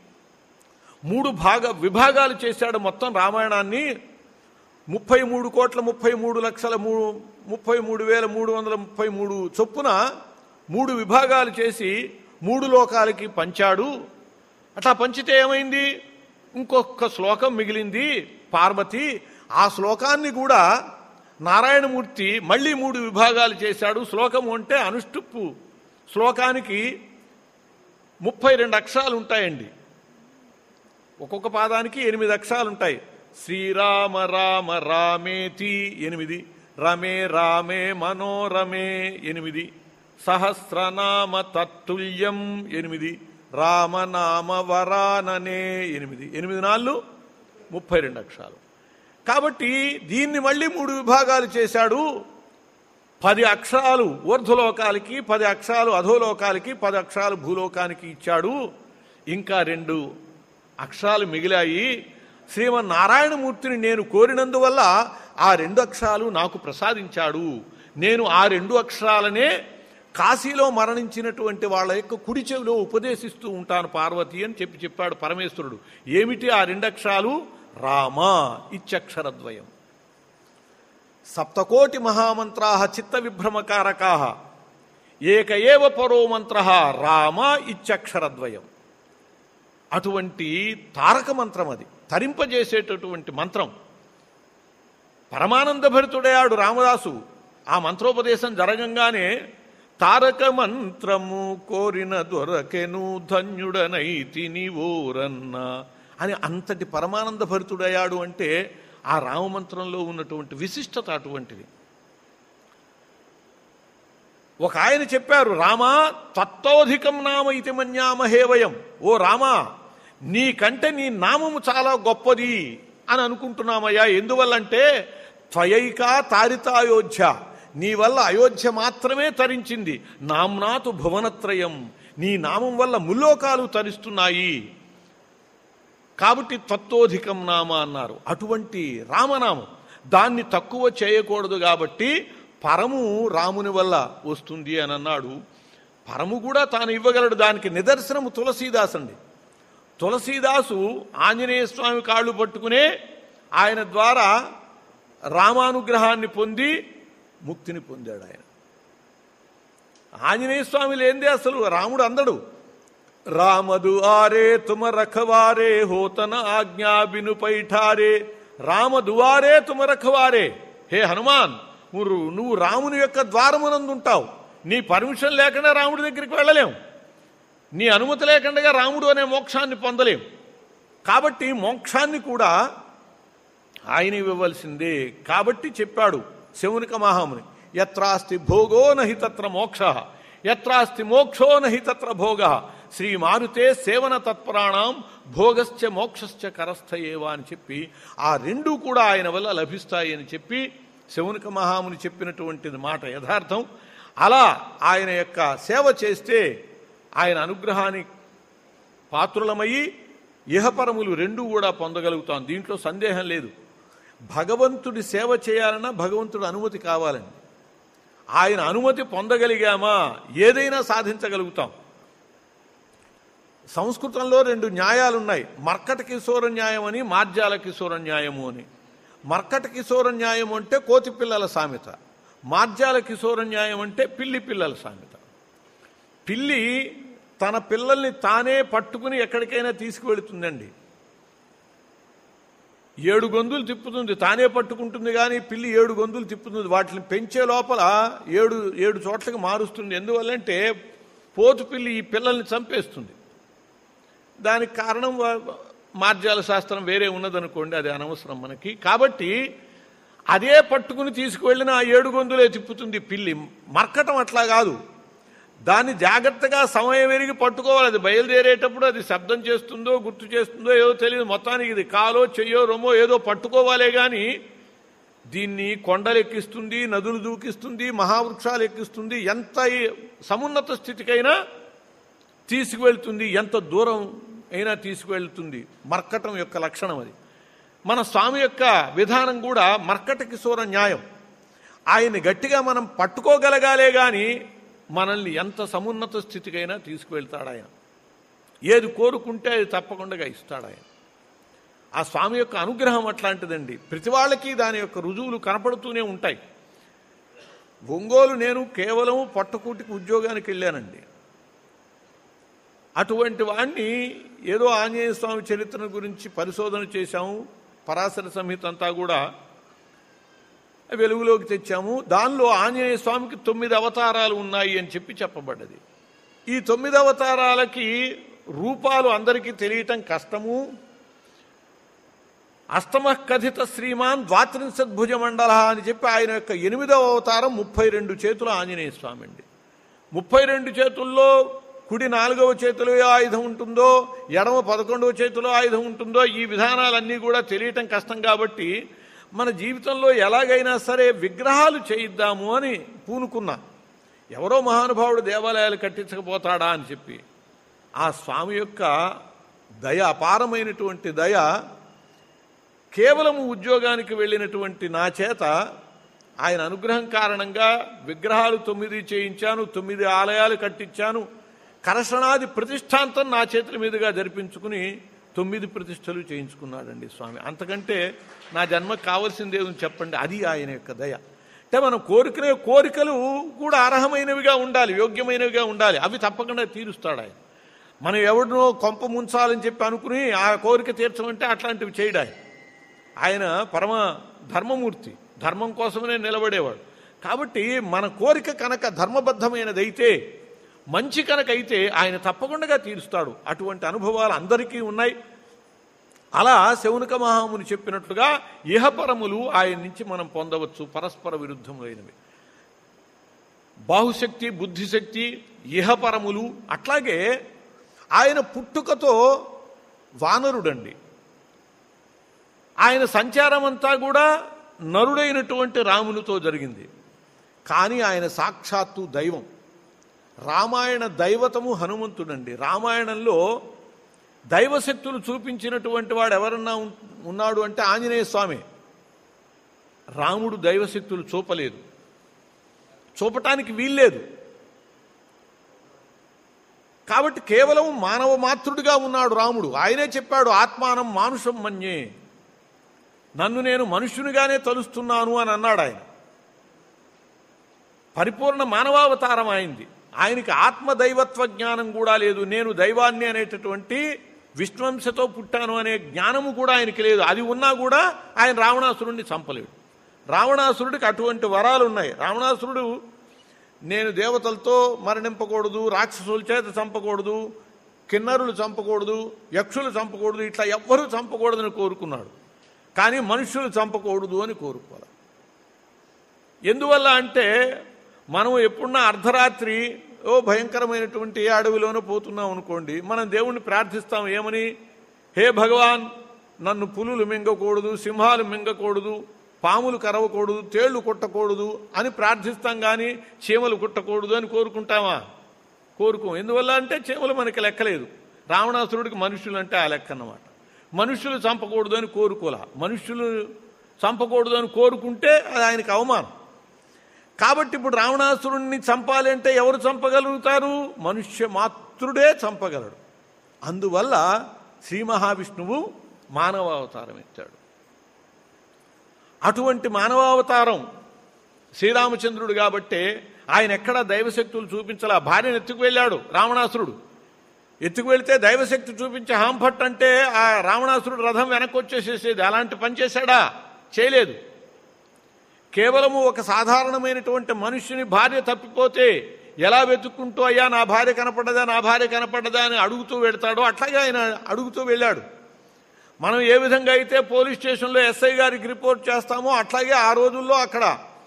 మూడు భాగ విభాగాలు చేశాడు మొత్తం రామాయణాన్ని ముప్పై మూడు కోట్ల ముప్పై మూడు లక్షల మూడు ముప్పై మూడు వేల మూడు వందల ముప్పై మూడు చొప్పున మూడు విభాగాలు చేసి మూడు లోకాలకి పంచాడు అట్లా పంచితే ఏమైంది ఇంకొక శ్లోకం మిగిలింది పార్వతి ఆ శ్లోకాన్ని కూడా నారాయణమూర్తి మళ్ళీ మూడు విభాగాలు చేశాడు శ్లోకము అంటే అనుష్టుప్పు శ్లోకానికి ముప్పై రెండు అక్షరాలు ఉంటాయండి ఒక్కొక్క పాదానికి ఎనిమిది అక్షరాలు ఉంటాయి శ్రీరామ రామ రామేతి ఎనిమిది రమే రామే మనోరమే ఎనిమిది సహస్రనామ తత్తుల్యం ఎనిమిది రామనామ వరాననే ఎనిమిది ఎనిమిది నాళ్ళు ముప్పై రెండు అక్షరాలు కాబట్టి దీన్ని మళ్ళీ మూడు విభాగాలు చేశాడు పది అక్షరాలు ఊర్ధ్వలోకాలకి పది అక్షరాలు అధోలోకాలకి పది అక్షరాలు భూలోకానికి ఇచ్చాడు ఇంకా రెండు అక్షరాలు మిగిలాయి శ్రీమన్నారాయణమూర్తిని నేను కోరినందువల్ల ఆ రెండు అక్షరాలు నాకు ప్రసాదించాడు నేను ఆ రెండు అక్షరాలనే కాశీలో మరణించినటువంటి వాళ్ళ యొక్క కుడి చెవిలో ఉపదేశిస్తూ ఉంటాను పార్వతి అని చెప్పి చెప్పాడు పరమేశ్వరుడు ఏమిటి ఆ రెండు అక్షరాలు రామ ఇచ్చక్షరద్వయం సప్తకోటి మహామంత్రా చిత్త విభ్రమకారకా ఏక ఏవ పరో మంత్ర రామ ఇచ్చక్షరద్వయం అటువంటి తారక మంత్రం అది తరింపజేసేటటువంటి మంత్రం పరమానంద భరితుడయాడు రామదాసు ఆ మంత్రోపదేశం జరగంగానే తారక మంత్రము కోరిన దొరకెను ధన్యుడనైతి నీవోరన్న అని అంతటి పరమానంద భరితుడయ్యాడు అంటే ఆ రామమంత్రంలో ఉన్నటువంటి విశిష్టత అటువంటిది ఒక ఆయన చెప్పారు రామా తత్వోధికం నామ ఇతి మన్యామహే వయం ఓ రామా నీకంటే నీ నామము చాలా గొప్పది అని అనుకుంటున్నామయ్యా ఎందువల్లంటే త్వయైక తారిత అయోధ్య నీ వల్ల అయోధ్య మాత్రమే తరించింది నామ్నాతు భువనత్రయం నీ నామం వల్ల ముల్లోకాలు తరిస్తున్నాయి కాబట్టి తత్వోధికం నామ అన్నారు అటువంటి రామనామం దాన్ని తక్కువ చేయకూడదు కాబట్టి పరము రాముని వల్ల వస్తుంది అని అన్నాడు పరము కూడా తాను ఇవ్వగలడు దానికి నిదర్శనము తులసీదాస్ అండి తులసీదాసు ఆంజనేయ స్వామి కాళ్ళు పట్టుకునే ఆయన ద్వారా రామానుగ్రహాన్ని పొంది ముక్తిని పొందాడు ఆయన ఆంజనేయ స్వామి లేనిదే అసలు రాముడు అందడు రామదు ఆరే తుమ రఖవారే హోతన ఆజ్ఞా బిను పైఠారే రామ దువారే తుమ రఖవారే హే హనుమాన్ నువ్వు నువ్వు రాముని యొక్క ద్వారమునందుంటావు నీ పర్మిషన్ లేకుండా రాముడి దగ్గరికి వెళ్ళలేం నీ అనుమతి లేకుండా రాముడు అనే మోక్షాన్ని పొందలేం కాబట్టి మోక్షాన్ని కూడా ఆయన ఇవ్వవలసిందే కాబట్టి చెప్పాడు శౌనిక మహాముని ఎత్రాస్తి భోగో నహి తత్ర మోక్ష ఎత్రాస్తి మోక్షో నహి తత్ర భోగ శ్రీ మారుతే సేవన తత్పరాణం భోగశ్చ మోక్షశ్చ కరస్థ ఏవా అని చెప్పి ఆ రెండూ కూడా ఆయన వల్ల లభిస్తాయి అని చెప్పి శౌనిక మహాముని చెప్పినటువంటిది మాట యథార్థం అలా ఆయన యొక్క సేవ చేస్తే ఆయన అనుగ్రహాన్ని పాత్రులమయ్యి ఇహపరములు రెండూ కూడా పొందగలుగుతాం దీంట్లో సందేహం లేదు భగవంతుడి సేవ చేయాలన్నా భగవంతుడి అనుమతి కావాలండి ఆయన అనుమతి పొందగలిగామా ఏదైనా సాధించగలుగుతాం సంస్కృతంలో రెండు న్యాయాలు ఉన్నాయి మర్కట కిశోర న్యాయం అని మార్జాల కిశోర న్యాయము అని మర్కట కిశోర న్యాయం అంటే కోతి పిల్లల సామెత మార్జాల కిశోర న్యాయం అంటే పిల్లి పిల్లల సామెత పిల్లి తన పిల్లల్ని తానే పట్టుకుని ఎక్కడికైనా తీసుకువెళుతుందండి ఏడు గొంతులు తిప్పుతుంది తానే పట్టుకుంటుంది కానీ పిల్లి ఏడు గొంతులు తిప్పుతుంది వాటిని పెంచే లోపల ఏడు ఏడు చోట్లకి మారుస్తుంది ఎందువల్లంటే పోతు పిల్లి ఈ పిల్లల్ని చంపేస్తుంది దానికి కారణం వా- మార్జాల శాస్త్రం వేరే ఉన్నదనుకోండి అది అనవసరం మనకి కాబట్టి అదే పట్టుకుని తీసుకువెళ్ళిన ఆ ఏడు గొంతులే తిప్పుతుంది పిల్లి మర్కటం అట్లా కాదు దాన్ని జాగ్రత్తగా సమయం ఎరిగి పట్టుకోవాలి అది బయలుదేరేటప్పుడు అది శబ్దం చేస్తుందో గుర్తు చేస్తుందో ఏదో తెలియదు మొత్తానికి ఇది కాలో చెయ్యో రొమ్మో ఏదో పట్టుకోవాలే కానీ దీన్ని కొండలు ఎక్కిస్తుంది నదులు దూకిస్తుంది మహావృక్షాలు ఎక్కిస్తుంది ఎంత ఈ సమున్నత స్థితికైనా తీసుకువెళ్తుంది ఎంత దూరం అయినా తీసుకువెళ్తుంది మర్కటం యొక్క లక్షణం అది మన స్వామి యొక్క విధానం కూడా మర్కట కిశోర న్యాయం ఆయన్ని గట్టిగా మనం పట్టుకోగలగాలే గాని మనల్ని ఎంత సమున్నత స్థితికైనా తీసుకువెళ్తాడు ఆయన ఏది కోరుకుంటే అది తప్పకుండా ఇస్తాడు ఆయన ఆ స్వామి యొక్క అనుగ్రహం అట్లాంటిదండి ప్రతి వాళ్ళకి దాని యొక్క రుజువులు కనపడుతూనే ఉంటాయి ఒంగోలు నేను కేవలం పట్టుకూటికి ఉద్యోగానికి వెళ్ళానండి అటువంటి వాణ్ణి ఏదో ఆంజనేయ స్వామి చరిత్ర గురించి పరిశోధన చేశాము పరాశర సంహిత అంతా కూడా వెలుగులోకి తెచ్చాము దానిలో ఆంజనేయ స్వామికి తొమ్మిది అవతారాలు ఉన్నాయి అని చెప్పి చెప్పబడ్డది ఈ తొమ్మిది అవతారాలకి రూపాలు అందరికీ తెలియటం కష్టము అష్టమ కథిత శ్రీమాన్ ద్వాత్రింశద్భుజ మండల అని చెప్పి ఆయన యొక్క ఎనిమిదవ అవతారం ముప్పై రెండు చేతుల ఆంజనేయ స్వామి అండి ముప్పై రెండు చేతుల్లో కుడి నాలుగవ చేతిలో ఏ ఆయుధం ఉంటుందో ఎడమ పదకొండవ చేతిలో ఆయుధం ఉంటుందో ఈ విధానాలన్నీ కూడా తెలియటం కష్టం కాబట్టి మన జీవితంలో ఎలాగైనా సరే విగ్రహాలు చేయిద్దాము అని పూనుకున్నా ఎవరో మహానుభావుడు దేవాలయాలు కట్టించకపోతాడా అని చెప్పి ఆ స్వామి యొక్క దయ అపారమైనటువంటి దయ కేవలం ఉద్యోగానికి వెళ్ళినటువంటి నా చేత ఆయన అనుగ్రహం కారణంగా విగ్రహాలు తొమ్మిది చేయించాను తొమ్మిది ఆలయాలు కట్టించాను కరసనాది ప్రతిష్టాంతం నా చేతుల మీదుగా జరిపించుకుని తొమ్మిది ప్రతిష్టలు చేయించుకున్నాడండి స్వామి అంతకంటే నా జన్మకు కావలసిందేమని చెప్పండి అది ఆయన యొక్క దయ అంటే మనం కోరుకునే కోరికలు కూడా అర్హమైనవిగా ఉండాలి యోగ్యమైనవిగా ఉండాలి అవి తప్పకుండా తీరుస్తాడు ఆయన మనం ఎవరినో కొంప ముంచాలని చెప్పి అనుకుని ఆ కోరిక తీర్చమంటే అట్లాంటివి చేయడు ఆయన ఆయన పరమ ధర్మమూర్తి ధర్మం కోసమనే నిలబడేవాడు కాబట్టి మన కోరిక కనుక ధర్మబద్ధమైనదైతే మంచి కనుక అయితే ఆయన తప్పకుండా తీరుస్తాడు అటువంటి అనుభవాలు అందరికీ ఉన్నాయి అలా శౌనక మహాముని చెప్పినట్లుగా ఇహపరములు ఆయన నుంచి మనం పొందవచ్చు పరస్పర విరుద్ధములైనవి బాహుశక్తి బుద్ధిశక్తి ఇహపరములు అట్లాగే ఆయన పుట్టుకతో వానరుడండి ఆయన సంచారం అంతా కూడా నరుడైనటువంటి రామునితో జరిగింది కానీ ఆయన సాక్షాత్తు దైవం రామాయణ దైవతము హనుమంతుడండి రామాయణంలో దైవశక్తులు చూపించినటువంటి వాడు ఎవరన్నా ఉన్- ఉన్నాడు అంటే ఆంజనేయ స్వామి రాముడు దైవశక్తులు చూపలేదు చూపటానికి వీల్లేదు కాబట్టి కేవలం మానవ మాతృడిగా ఉన్నాడు రాముడు ఆయనే చెప్పాడు ఆత్మానం మానుషం మన్యే నన్ను నేను మనుష్యునిగానే తలుస్తున్నాను అని అన్నాడు ఆయన పరిపూర్ణ మానవావతారం అయింది ఆయనకి ఆత్మదైవత్వ జ్ఞానం కూడా లేదు నేను దైవాన్ని అనేటటువంటి విష్ణువంశతో పుట్టాను అనే జ్ఞానము కూడా ఆయనకి లేదు అది ఉన్నా కూడా ఆయన రావణాసురుడిని చంపలేడు రావణాసురుడికి అటువంటి వరాలు ఉన్నాయి రావణాసురుడు నేను దేవతలతో మరణింపకూడదు రాక్షసుల చేత చంపకూడదు కిన్నరులు చంపకూడదు యక్షులు చంపకూడదు ఇట్లా ఎవ్వరూ చంపకూడదని కోరుకున్నాడు కానీ మనుషులు చంపకూడదు అని కోరుకోవాలి ఎందువల్ల అంటే మనం ఎప్పుడున్నా అర్ధరాత్రి ఓ భయంకరమైనటువంటి ఏ అడవిలోనో పోతున్నాం అనుకోండి మనం దేవుణ్ణి ప్రార్థిస్తాం ఏమని హే భగవాన్ నన్ను పులులు మింగకూడదు సింహాలు మింగకూడదు పాములు కరవకూడదు తేళ్లు కుట్టకూడదు అని ప్రార్థిస్తాం కానీ చీమలు కుట్టకూడదు అని కోరుకుంటామా కోరుకోం ఎందువల్ల అంటే చీమలు మనకి లెక్కలేదు రావణాసురుడికి మనుషులు అంటే ఆ లెక్క అన్నమాట మనుషులు చంపకూడదు అని కోరుకోలా మనుషులు చంపకూడదు అని కోరుకుంటే అది ఆయనకి అవమానం కాబట్టి ఇప్పుడు రావణాసురుణ్ణి చంపాలి అంటే ఎవరు చంపగలుగుతారు మనుష్య మాతృడే చంపగలడు అందువల్ల శ్రీ మహావిష్ణువు మానవ అవతారం ఎత్తాడు అటువంటి మానవావతారం శ్రీరామచంద్రుడు కాబట్టే ఆయన ఎక్కడా దైవశక్తులు చూపించాల భార్యను ఎత్తుకు వెళ్ళాడు రావణాసురుడు ఎత్తుకు వెళితే దైవశక్తి చూపించే హాంభట్ అంటే ఆ రావణాసురుడు రథం వెనక్కి వచ్చేసేసేది అలాంటి పని చేశాడా చేయలేదు కేవలము ఒక సాధారణమైనటువంటి మనుష్యుని భార్య తప్పిపోతే ఎలా వెతుక్కుంటూ అయ్యా నా భార్య కనపడ్డదా నా భార్య కనపడ్డదా అని అడుగుతూ వెళ్తాడో అట్లాగే ఆయన అడుగుతూ వెళ్ళాడు మనం ఏ విధంగా అయితే పోలీస్ స్టేషన్లో ఎస్ఐ గారికి రిపోర్ట్ చేస్తామో అట్లాగే ఆ రోజుల్లో అక్కడ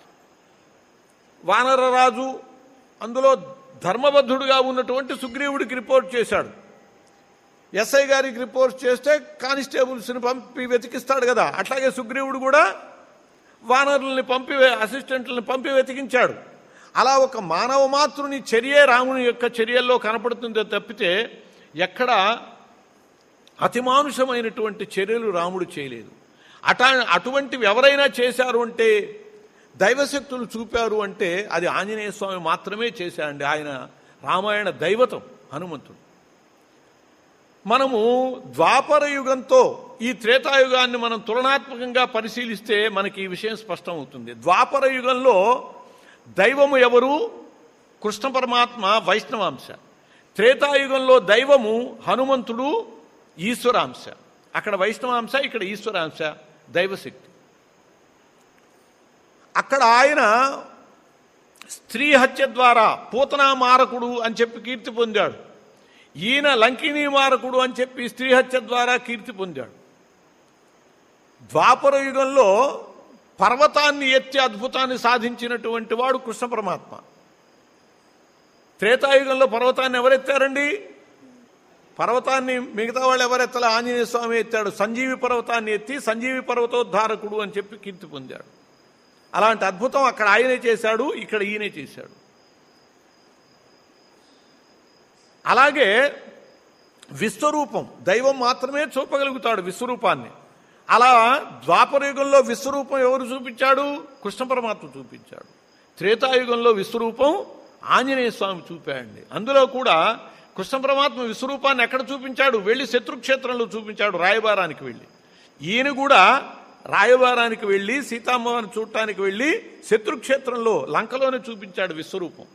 వానరరాజు అందులో ధర్మబద్ధుడుగా ఉన్నటువంటి సుగ్రీవుడికి రిపోర్ట్ చేశాడు ఎస్ఐ గారికి రిపోర్ట్ చేస్తే కానిస్టేబుల్స్ని పంపి వెతికిస్తాడు కదా అట్లాగే సుగ్రీవుడు కూడా వానరుల్ని పంపి అసిస్టెంట్లను పంపి వెతికించాడు అలా ఒక మానవ మాతృని చర్యే రాముని యొక్క చర్యల్లో కనపడుతుందే తప్పితే ఎక్కడ అతిమానుషమైనటువంటి చర్యలు రాముడు చేయలేదు అటా అటువంటివి ఎవరైనా చేశారు అంటే దైవశక్తులు చూపారు అంటే అది ఆంజనేయ స్వామి మాత్రమే చేశాడండి ఆయన రామాయణ దైవతం హనుమంతుడు మనము ద్వాపర యుగంతో ఈ త్రేతాయుగాన్ని మనం తులనాత్మకంగా పరిశీలిస్తే మనకి ఈ విషయం స్పష్టమవుతుంది ద్వాపర యుగంలో దైవము ఎవరు కృష్ణ పరమాత్మ వైష్ణవాంశ త్రేతాయుగంలో దైవము హనుమంతుడు ఈశ్వరాంశ అక్కడ వైష్ణవాంశ ఇక్కడ ఈశ్వరాంశ దైవశక్తి అక్కడ ఆయన స్త్రీ హత్య ద్వారా పూతనా మారకుడు అని చెప్పి కీర్తి పొందాడు ఈయన లంకినీ మారకుడు అని చెప్పి స్త్రీ హత్య ద్వారా కీర్తి పొందాడు ద్వాపర యుగంలో పర్వతాన్ని ఎత్తి అద్భుతాన్ని సాధించినటువంటి వాడు కృష్ణ పరమాత్మ త్రేతాయుగంలో పర్వతాన్ని ఎవరెత్తారండి పర్వతాన్ని మిగతా వాళ్ళు ఎవరెత్తలే ఆంజనేయ స్వామి ఎత్తాడు సంజీవి పర్వతాన్ని ఎత్తి సంజీవి పర్వతోద్ధారకుడు అని చెప్పి కీర్తి పొందాడు అలాంటి అద్భుతం అక్కడ ఆయనే చేశాడు ఇక్కడ ఈయనే చేశాడు అలాగే విశ్వరూపం దైవం మాత్రమే చూపగలుగుతాడు విశ్వరూపాన్ని అలా ద్వాపరయుగంలో విశ్వరూపం ఎవరు చూపించాడు కృష్ణ పరమాత్మ చూపించాడు త్రేతాయుగంలో విశ్వరూపం ఆంజనేయ స్వామి చూపాడండి అందులో కూడా కృష్ణ పరమాత్మ విశ్వరూపాన్ని ఎక్కడ చూపించాడు వెళ్ళి శత్రుక్షేత్రంలో చూపించాడు రాయబారానికి వెళ్ళి ఈయన కూడా రాయబారానికి వెళ్ళి సీతామ్మవారిని చూడటానికి వెళ్ళి శత్రుక్షేత్రంలో లంకలోనే చూపించాడు విశ్వరూపం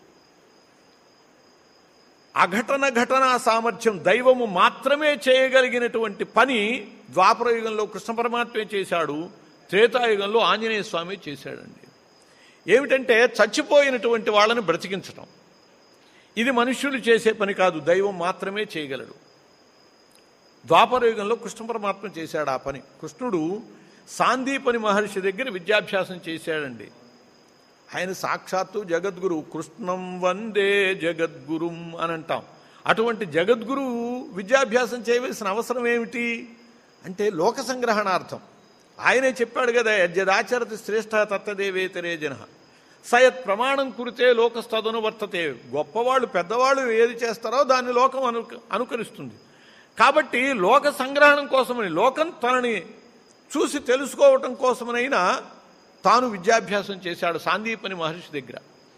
అఘటన ఘటన సామర్థ్యం దైవము మాత్రమే చేయగలిగినటువంటి పని ద్వాపరయుగంలో కృష్ణ పరమాత్మే చేశాడు త్రేతాయుగంలో ఆంజనేయ స్వామి చేశాడండి ఏమిటంటే చచ్చిపోయినటువంటి వాళ్ళని బ్రతికించటం ఇది మనుష్యులు చేసే పని కాదు దైవం మాత్రమే చేయగలడు ద్వాపరయుగంలో కృష్ణ పరమాత్మ చేశాడు ఆ పని కృష్ణుడు సాందీపని మహర్షి దగ్గర విద్యాభ్యాసం చేశాడండి ఆయన సాక్షాత్తు జగద్గురు కృష్ణం వందే జగద్గురుం అని అంటాం అటువంటి జగద్గురువు విద్యాభ్యాసం చేయవలసిన అవసరం ఏమిటి అంటే లోక సంగ్రహణార్థం ఆయనే చెప్పాడు కదా యజ్జదాచరతి శ్రేష్ఠ తత్తదేవేతరే జన సయత్ ప్రమాణం కురితే లోకస్తదను వర్తతే గొప్పవాళ్ళు పెద్దవాళ్ళు ఏది చేస్తారో దాన్ని లోకం అను అనుకరిస్తుంది కాబట్టి లోక సంగ్రహణం కోసమని లోకం తనని చూసి తెలుసుకోవటం కోసమనైనా తాను విద్యాభ్యాసం చేశాడు సాందీపని మహర్షి దగ్గర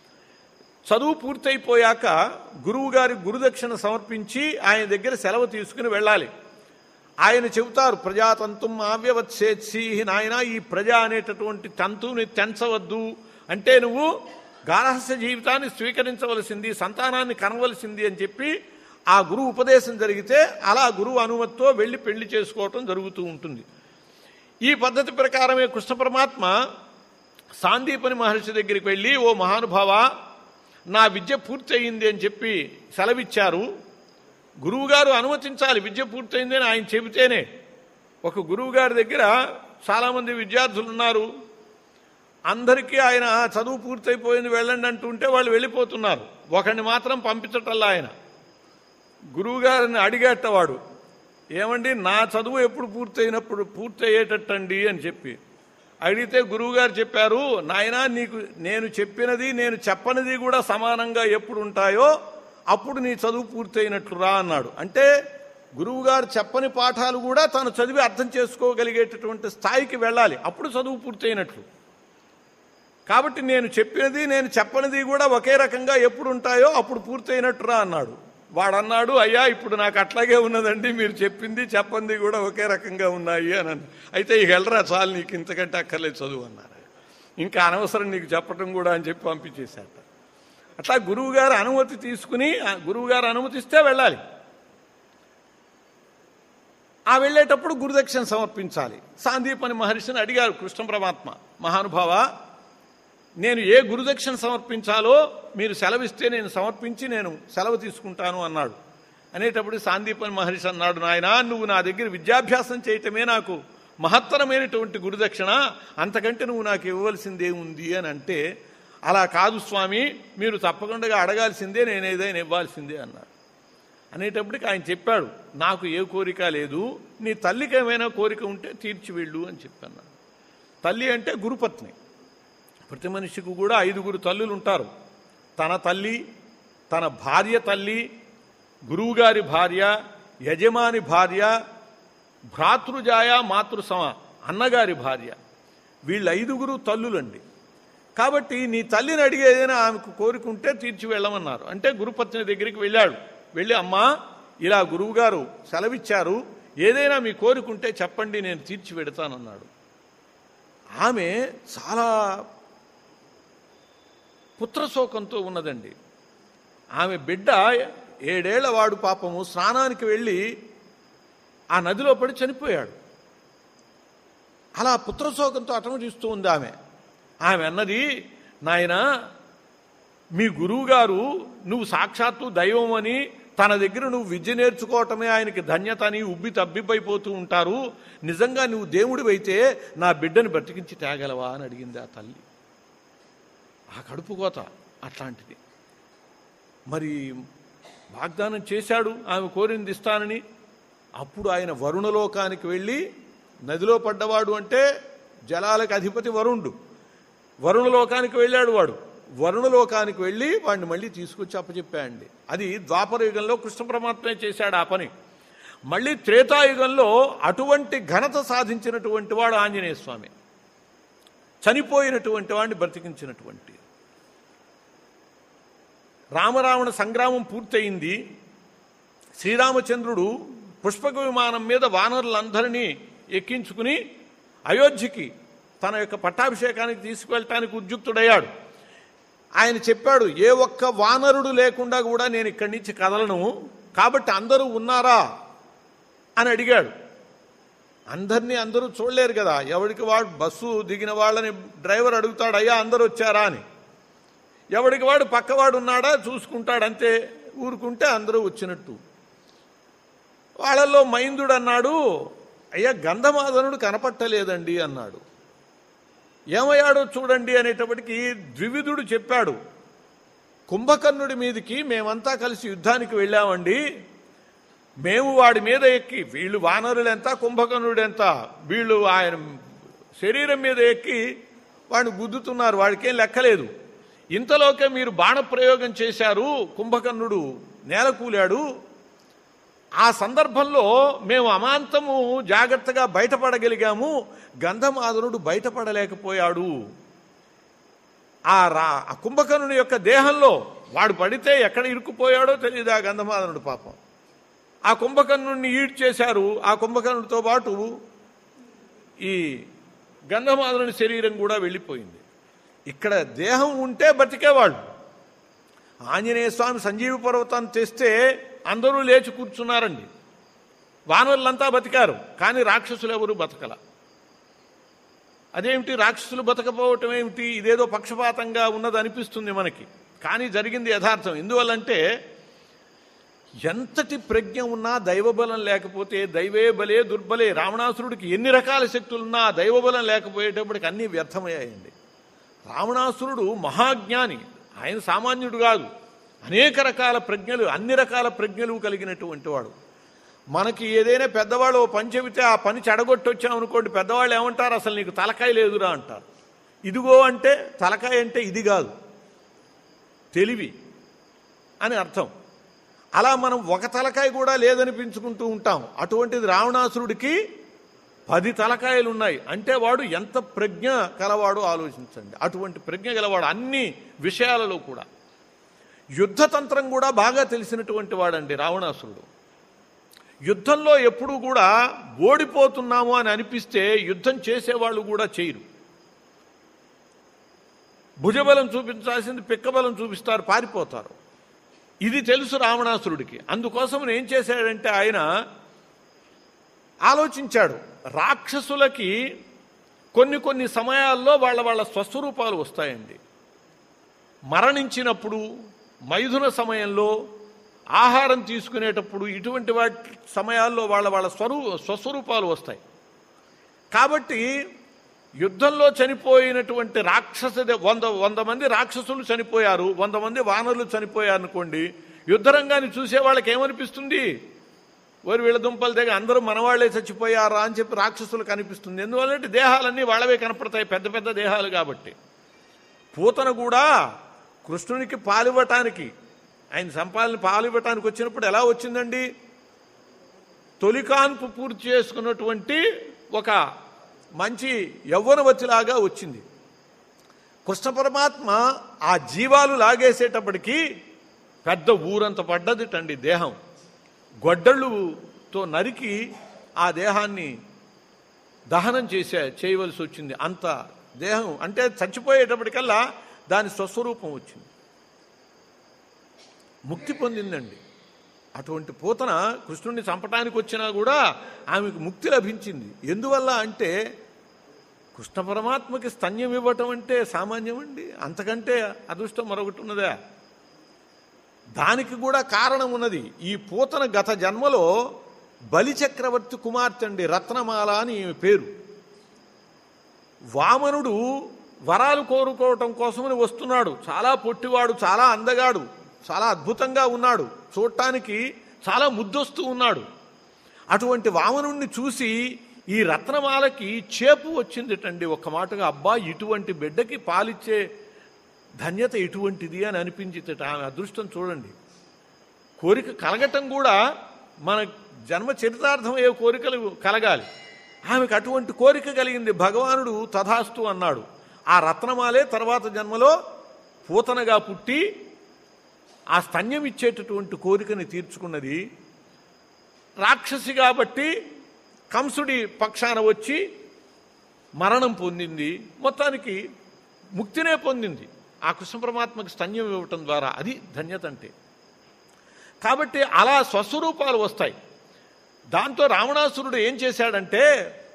చదువు పూర్తయిపోయాక గురువు గారి గురుదక్షిణ సమర్పించి ఆయన దగ్గర సెలవు తీసుకుని వెళ్ళాలి ఆయన చెబుతారు ప్రజాతంతుం ఆవ్యవత్సేత్సి నాయన ఈ ప్రజ అనేటటువంటి తంతుని తెంచవద్దు అంటే నువ్వు గారహస్య జీవితాన్ని స్వీకరించవలసింది సంతానాన్ని కనవలసింది అని చెప్పి ఆ గురువు ఉపదేశం జరిగితే అలా గురువు అనుమతితో వెళ్ళి పెళ్లి చేసుకోవటం జరుగుతూ ఉంటుంది ఈ పద్ధతి ప్రకారమే కృష్ణ పరమాత్మ సాందీపని మహర్షి దగ్గరికి వెళ్ళి ఓ మహానుభావ నా విద్య పూర్తి అయింది అని చెప్పి సెలవిచ్చారు గురువుగారు అనుమతించాలి విద్య పూర్తయింది అని ఆయన చెబితేనే ఒక గురువుగారి దగ్గర చాలామంది విద్యార్థులు ఉన్నారు అందరికీ ఆయన చదువు పూర్తయిపోయింది వెళ్ళండి అంటుంటే వాళ్ళు వెళ్ళిపోతున్నారు ఒకరిని మాత్రం పంపించటల్లా ఆయన గురువుగారిని అడిగేటవాడు ఏమండి నా చదువు ఎప్పుడు పూర్తయినప్పుడు పూర్తయ్యేటట్టండి అని చెప్పి అడిగితే గురువుగారు చెప్పారు నాయనా నీకు నేను చెప్పినది నేను చెప్పనిది కూడా సమానంగా ఎప్పుడు ఉంటాయో అప్పుడు నీ చదువు పూర్తయినట్లు రా అన్నాడు అంటే గురువుగారు చెప్పని పాఠాలు కూడా తాను చదివి అర్థం చేసుకోగలిగేటటువంటి స్థాయికి వెళ్ళాలి అప్పుడు చదువు పూర్తయినట్లు కాబట్టి నేను చెప్పినది నేను చెప్పనిది కూడా ఒకే రకంగా ఎప్పుడు ఉంటాయో అప్పుడు పూర్తయినట్టురా అన్నాడు వాడన్నాడు అయ్యా ఇప్పుడు నాకు అట్లాగే ఉన్నదండి మీరు చెప్పింది చెప్పంది కూడా ఒకే రకంగా ఉన్నాయి అని అన్నాడు. అయితే ఇక వెళ్ళరా చాలు నీకు ఇంతకంటే అక్కర్లేదు చదువు అన్నారు ఇంకా అనవసరం నీకు చెప్పటం కూడా అని చెప్పి పంపించేశాట అట్లా గురువుగారు అనుమతి తీసుకుని ఆ గురువుగారు అనుమతిస్తే వెళ్ళాలి ఆ వెళ్ళేటప్పుడు గురుదక్షిణ సమర్పించాలి సాందీపని మహర్షిని అడిగారు కృష్ణ పరమాత్మ మహానుభావ నేను ఏ గురుదక్షిణ సమర్పించాలో మీరు సెలవిస్తే నేను సమర్పించి నేను సెలవు తీసుకుంటాను అన్నాడు అనేటప్పుడు సాందీపని మహర్షి అన్నాడు నాయన నువ్వు నా దగ్గర విద్యాభ్యాసం చేయటమే నాకు మహత్తరమైనటువంటి గురుదక్షిణ అంతకంటే నువ్వు నాకు ఇవ్వవలసింది ఏముంది అని అంటే అలా కాదు స్వామి మీరు తప్పకుండా అడగాల్సిందే నేను ఏదైనా ఇవ్వాల్సిందే అన్నాడు అనేటప్పటికి ఆయన చెప్పాడు నాకు ఏ కోరిక లేదు నీ తల్లికి ఏమైనా కోరిక ఉంటే తీర్చి వెళ్ళు అని చెప్పాను తల్లి అంటే గురుపత్ని ప్రతి మనిషికి కూడా ఐదుగురు తల్లులు ఉంటారు తన తల్లి తన భార్య తల్లి గురువుగారి భార్య యజమాని భార్య భ్రాతృజాయ మాతృసమ అన్నగారి భార్య వీళ్ళ ఐదుగురు తల్లులండి కాబట్టి నీ తల్లిని అడిగి ఏదైనా ఆమెకు కోరికుంటే తీర్చి వెళ్ళమన్నారు అంటే గురుపత్ని దగ్గరికి వెళ్ళాడు వెళ్ళి అమ్మా ఇలా గురువుగారు సెలవిచ్చారు ఏదైనా మీ కోరికుంటే చెప్పండి నేను తీర్చి పెడతానన్నాడు ఆమె చాలా పుత్రశోకంతో ఉన్నదండి ఆమె బిడ్డ ఏడేళ్ల వాడు పాపము స్నానానికి వెళ్ళి ఆ నదిలో పడి చనిపోయాడు అలా పుత్రశోకంతో అటమటిస్తూ ఉంది ఆమె ఆమె అన్నది నాయన మీ గురువుగారు నువ్వు సాక్షాత్తు దైవం అని తన దగ్గర నువ్వు విద్య నేర్చుకోవటమే ఆయనకి ధన్యత అని ఉబ్బి తబ్బిబ్బైపోతూ ఉంటారు నిజంగా నువ్వు దేవుడివైతే నా బిడ్డను బ్రతికించి తేగలవా అని అడిగింది ఆ తల్లి ఆ కడుపు కోత అట్లాంటిది మరి వాగ్దానం చేశాడు ఆమె కోరింది ఇస్తానని అప్పుడు ఆయన వరుణలోకానికి వెళ్ళి నదిలో పడ్డవాడు అంటే జలాలకు అధిపతి వరుణుడు వరుణలోకానికి వెళ్ళాడు వాడు వరుణలోకానికి వెళ్ళి వాడిని మళ్ళీ తీసుకొచ్చి అప్పచెప్పాయండి అది ద్వాపర యుగంలో కృష్ణ పరమాత్మే చేశాడు ఆ పని మళ్ళీ త్రేతాయుగంలో అటువంటి ఘనత సాధించినటువంటి వాడు ఆంజనేయ స్వామి చనిపోయినటువంటి వాడిని బ్రతికించినటువంటి రామరావణ సంగ్రామం పూర్తయింది శ్రీరామచంద్రుడు పుష్పక విమానం మీద వానరులందరినీ ఎక్కించుకుని అయోధ్యకి తన యొక్క పట్టాభిషేకానికి తీసుకువెళ్ళటానికి ఉద్యుక్తుడయ్యాడు ఆయన చెప్పాడు ఏ ఒక్క వానరుడు లేకుండా కూడా నేను ఇక్కడి నుంచి కదలను కాబట్టి అందరూ ఉన్నారా అని అడిగాడు అందరినీ అందరూ చూడలేరు కదా ఎవరికి వాడు బస్సు దిగిన వాళ్ళని డ్రైవర్ అడుగుతాడు అయ్యా అందరూ వచ్చారా అని ఎవడికి వాడు పక్కవాడు ఉన్నాడా చూసుకుంటాడు అంతే ఊరుకుంటే అందరూ వచ్చినట్టు వాళ్ళల్లో మైందుడు అన్నాడు అయ్యా గంధమాదనుడు కనపట్టలేదండి అన్నాడు ఏమయ్యాడో చూడండి అనేటప్పటికీ ద్వివిధుడు చెప్పాడు కుంభకర్ణుడి మీదకి మేమంతా కలిసి యుద్ధానికి వెళ్ళామండి మేము వాడి మీద ఎక్కి వీళ్ళు వానరులు ఎంత కుంభకర్ణుడు ఎంత వీళ్ళు ఆయన శరీరం మీద ఎక్కి వాడిని గుద్దుతున్నారు వాడికేం లెక్కలేదు ఇంతలోకే మీరు బాణప్రయోగం చేశారు కుంభకర్ణుడు నేలకూలాడు ఆ సందర్భంలో మేము అమాంతము జాగ్రత్తగా బయటపడగలిగాము గంధమాదనుడు బయటపడలేకపోయాడు ఆ రా ఆ కుంభకర్ణుని యొక్క దేహంలో వాడు పడితే ఎక్కడ ఇరుక్కుపోయాడో తెలియదు ఆ గంధమాదనుడు పాపం ఆ కుంభకర్ణుడిని ఈడ్ చేశారు ఆ కుంభకర్ణుడితో పాటు ఈ గంధమాదనుని శరీరం కూడా వెళ్ళిపోయింది ఇక్కడ దేహం ఉంటే బతికేవాళ్ళు ఆంజనేయ స్వామి సంజీవ పర్వతాన్ని తెస్తే అందరూ లేచి కూర్చున్నారండి వానరులంతా బతికారు కానీ రాక్షసులు ఎవరు బతకల అదేమిటి రాక్షసులు బతకపోవటం ఏమిటి ఇదేదో పక్షపాతంగా ఉన్నది అనిపిస్తుంది మనకి కానీ జరిగింది యథార్థం ఎందువల్లంటే ఎంతటి ప్రజ్ఞ ఉన్నా దైవబలం లేకపోతే దైవే బలే దుర్బలే రావణాసురుడికి ఎన్ని రకాల శక్తులున్నా దైవబలం లేకపోయేటప్పటికి అన్నీ వ్యర్థమయ్యాయండి రావణాసురుడు మహాజ్ఞాని ఆయన సామాన్యుడు కాదు అనేక రకాల ప్రజ్ఞలు అన్ని రకాల ప్రజ్ఞలు కలిగినటువంటి వాడు మనకి ఏదైనా పెద్దవాళ్ళు ఓ పని చెబితే ఆ పని చెడగొట్టొచ్చామనుకోండి పెద్దవాళ్ళు ఏమంటారు అసలు నీకు తలకాయ లేదురా అంటారు ఇదిగో అంటే తలకాయ అంటే ఇది కాదు తెలివి అని అర్థం అలా మనం ఒక తలకాయ కూడా లేదనిపించుకుంటూ ఉంటాం అటువంటిది రావణాసురుడికి పది తలకాయలు ఉన్నాయి అంటే వాడు ఎంత ప్రజ్ఞ కలవాడో ఆలోచించండి అటువంటి ప్రజ్ఞ గలవాడు అన్ని విషయాలలో కూడా యుద్ధతంత్రం కూడా బాగా తెలిసినటువంటి వాడండి రావణాసురుడు యుద్ధంలో ఎప్పుడూ కూడా ఓడిపోతున్నాము అని అనిపిస్తే యుద్ధం చేసేవాళ్ళు కూడా చేయరు భుజబలం చూపించాల్సింది పిక్కబలం చూపిస్తారు పారిపోతారు ఇది తెలుసు రావణాసురుడికి అందుకోసం ఏం చేశాడంటే ఆయన ఆలోచించాడు రాక్షసులకి కొన్ని కొన్ని సమయాల్లో వాళ్ళ వాళ్ళ స్వస్వరూపాలు వస్తాయండి మరణించినప్పుడు మైథున సమయంలో ఆహారం తీసుకునేటప్పుడు ఇటువంటి వాటి సమయాల్లో వాళ్ళ వాళ్ళ స్వరూ స్వస్వరూపాలు వస్తాయి కాబట్టి యుద్ధంలో చనిపోయినటువంటి రాక్షస వంద వంద మంది రాక్షసులు చనిపోయారు వంద మంది వానరులు చనిపోయారు అనుకోండి యుద్ధరంగాన్ని చూసే వాళ్ళకి ఏమనిపిస్తుంది వారు వీళ్ళ దుంపల దగ్గర అందరూ మనవాళ్లే చచ్చిపోయారా అని చెప్పి రాక్షసులు కనిపిస్తుంది ఎందువల్లంటే దేహాలన్నీ వాళ్ళవే కనపడతాయి పెద్ద పెద్ద దేహాలు కాబట్టి పూతన కూడా కృష్ణునికి పాలివ్వటానికి ఆయన సంపాదన పాలివ్వటానికి వచ్చినప్పుడు ఎలా వచ్చిందండి తొలికాన్పు పూర్తి చేసుకున్నటువంటి ఒక మంచి యవ్వనవతిలాగా వచ్చింది కృష్ణ పరమాత్మ ఆ జీవాలు లాగేసేటప్పటికి పెద్ద ఊరంత పడ్డదిటండి దేహం గొడ్డళ్ళుతో నరికి ఆ దేహాన్ని దహనం చేసే చేయవలసి వచ్చింది అంత దేహం అంటే చచ్చిపోయేటప్పటికల్లా దాని స్వస్వరూపం వచ్చింది ముక్తి పొందిందండి అటువంటి పూతన కృష్ణుడిని చంపటానికి వచ్చినా కూడా ఆమెకు ముక్తి లభించింది ఎందువల్ల అంటే కృష్ణ పరమాత్మకి స్తన్యం ఇవ్వటం అంటే సామాన్యమండి అంతకంటే అదృష్టం మరొకటి ఉన్నదా దానికి కూడా కారణం ఉన్నది ఈ పూతన గత జన్మలో బలిచక్రవర్తి కుమార్తె అండి రత్నమాల అని ఈమె పేరు వామనుడు వరాలు కోరుకోవటం కోసమని వస్తున్నాడు చాలా పొట్టివాడు చాలా అందగాడు చాలా అద్భుతంగా ఉన్నాడు చూడటానికి చాలా ముద్దొస్తూ ఉన్నాడు అటువంటి వామనుణ్ణి చూసి ఈ రత్నమాలకి చేపు వచ్చిందిటండి ఒక్క మాటగా అబ్బా ఇటువంటి బిడ్డకి పాలిచ్చే ధన్యత ఇటువంటిది అని అనిపించితట ఆమె అదృష్టం చూడండి కోరిక కలగటం కూడా మన జన్మ చరితార్థమయ్యే కోరికలు కలగాలి ఆమెకు అటువంటి కోరిక కలిగింది భగవానుడు తథాస్తు అన్నాడు ఆ రత్నమాలే తర్వాత జన్మలో పూతనగా పుట్టి ఆ స్తన్యం ఇచ్చేటటువంటి కోరికని తీర్చుకున్నది రాక్షసి కాబట్టి కంసుడి పక్షాన వచ్చి మరణం పొందింది మొత్తానికి ముక్తినే పొందింది ఆ కృష్ణ పరమాత్మకి స్తన్యం ఇవ్వటం ద్వారా అది ధన్యత అంటే కాబట్టి అలా స్వస్వరూపాలు వస్తాయి దాంతో రావణాసురుడు ఏం చేశాడంటే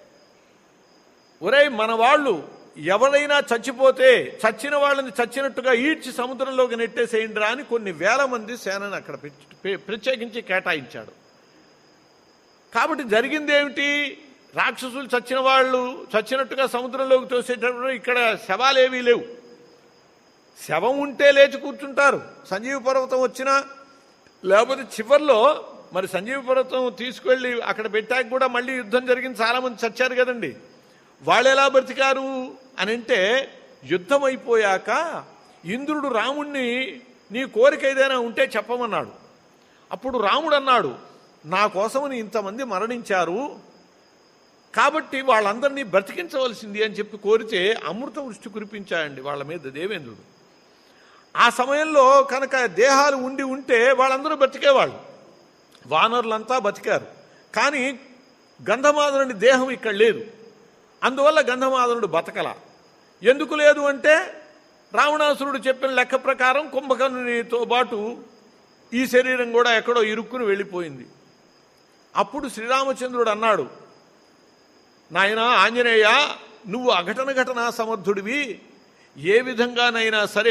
ఒరేయ్ మన వాళ్ళు ఎవరైనా చచ్చిపోతే చచ్చిన వాళ్ళని చచ్చినట్టుగా ఈడ్చి సముద్రంలోకి నెట్టేసేయండి రా అని కొన్ని వేల మంది సేనని అక్కడ పెట్టి- ప్రత్యేకించి కేటాయించాడు కాబట్టి జరిగింది ఏమిటి రాక్షసులు చచ్చిన వాళ్ళు చచ్చినట్టుగా సముద్రంలోకి తోసేటప్పుడు ఇక్కడ శవాలేవీ లేవు శవం ఉంటే లేచి కూర్చుంటారు సంజీవ పర్వతం వచ్చినా లేకపోతే చివర్లో మరి సంజీవ పర్వతం తీసుకువెళ్ళి అక్కడ పెట్టాక కూడా మళ్ళీ యుద్ధం జరిగింది చాలామంది చచ్చారు కదండి వాళ్ళు ఎలా బ్రతికారు అని అంటే యుద్ధం అయిపోయాక ఇంద్రుడు రాముణ్ణి నీ కోరిక ఏదైనా ఉంటే చెప్పమన్నాడు అప్పుడు రాముడు అన్నాడు నా కోసమని ఇంతమంది మరణించారు కాబట్టి వాళ్ళందరినీ బ్రతికించవలసింది అని చెప్పి కోరితే అమృత వృష్టి కురిపించాయండి వాళ్ళ మీద దేవేంద్రుడు ఆ సమయంలో కనుక దేహాలు ఉండి ఉంటే వాళ్ళందరూ బతికేవాళ్ళు వానరులంతా బతికారు కానీ గంధమాదనుడి దేహం ఇక్కడ లేదు అందువల్ల గంధమాదనుడు బతకల ఎందుకు లేదు అంటే రావణాసురుడు చెప్పిన లెక్క ప్రకారం కుంభకర్ణునితో పాటు ఈ శరీరం కూడా ఎక్కడో ఇరుక్కుని వెళ్ళిపోయింది అప్పుడు శ్రీరామచంద్రుడు అన్నాడు నాయనా ఆంజనేయ నువ్వు అఘటన ఘటనా సమర్థుడివి ఏ విధంగానైనా సరే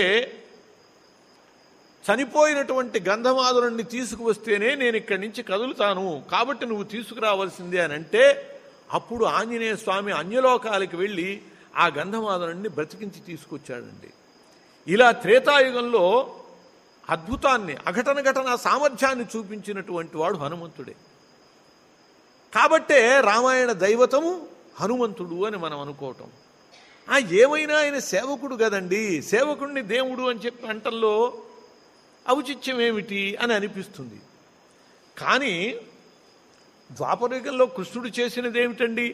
చనిపోయినటువంటి గంధమాదురుణ్ణి తీసుకువస్తేనే నేను ఇక్కడి నుంచి కదులుతాను కాబట్టి నువ్వు తీసుకురావాల్సిందే అని అంటే అప్పుడు ఆంజనేయ స్వామి అన్యలోకాలకు వెళ్ళి ఆ గంధమాదురుణ్ణి బ్రతికించి తీసుకొచ్చాడండి ఇలా త్రేతాయుగంలో అద్భుతాన్ని అఘటన ఘటన సామర్థ్యాన్ని చూపించినటువంటి వాడు హనుమంతుడే కాబట్టే రామాయణ దైవతము హనుమంతుడు అని మనం అనుకోవటం ఆ ఏమైనా ఆయన సేవకుడు కదండి సేవకుడిని దేవుడు అని చెప్పి అంటల్లో ఔచిత్యం ఏమిటి అని అనిపిస్తుంది కానీ ద్వాపరయుగంలో కృష్ణుడు చేసినది ఏమిటండి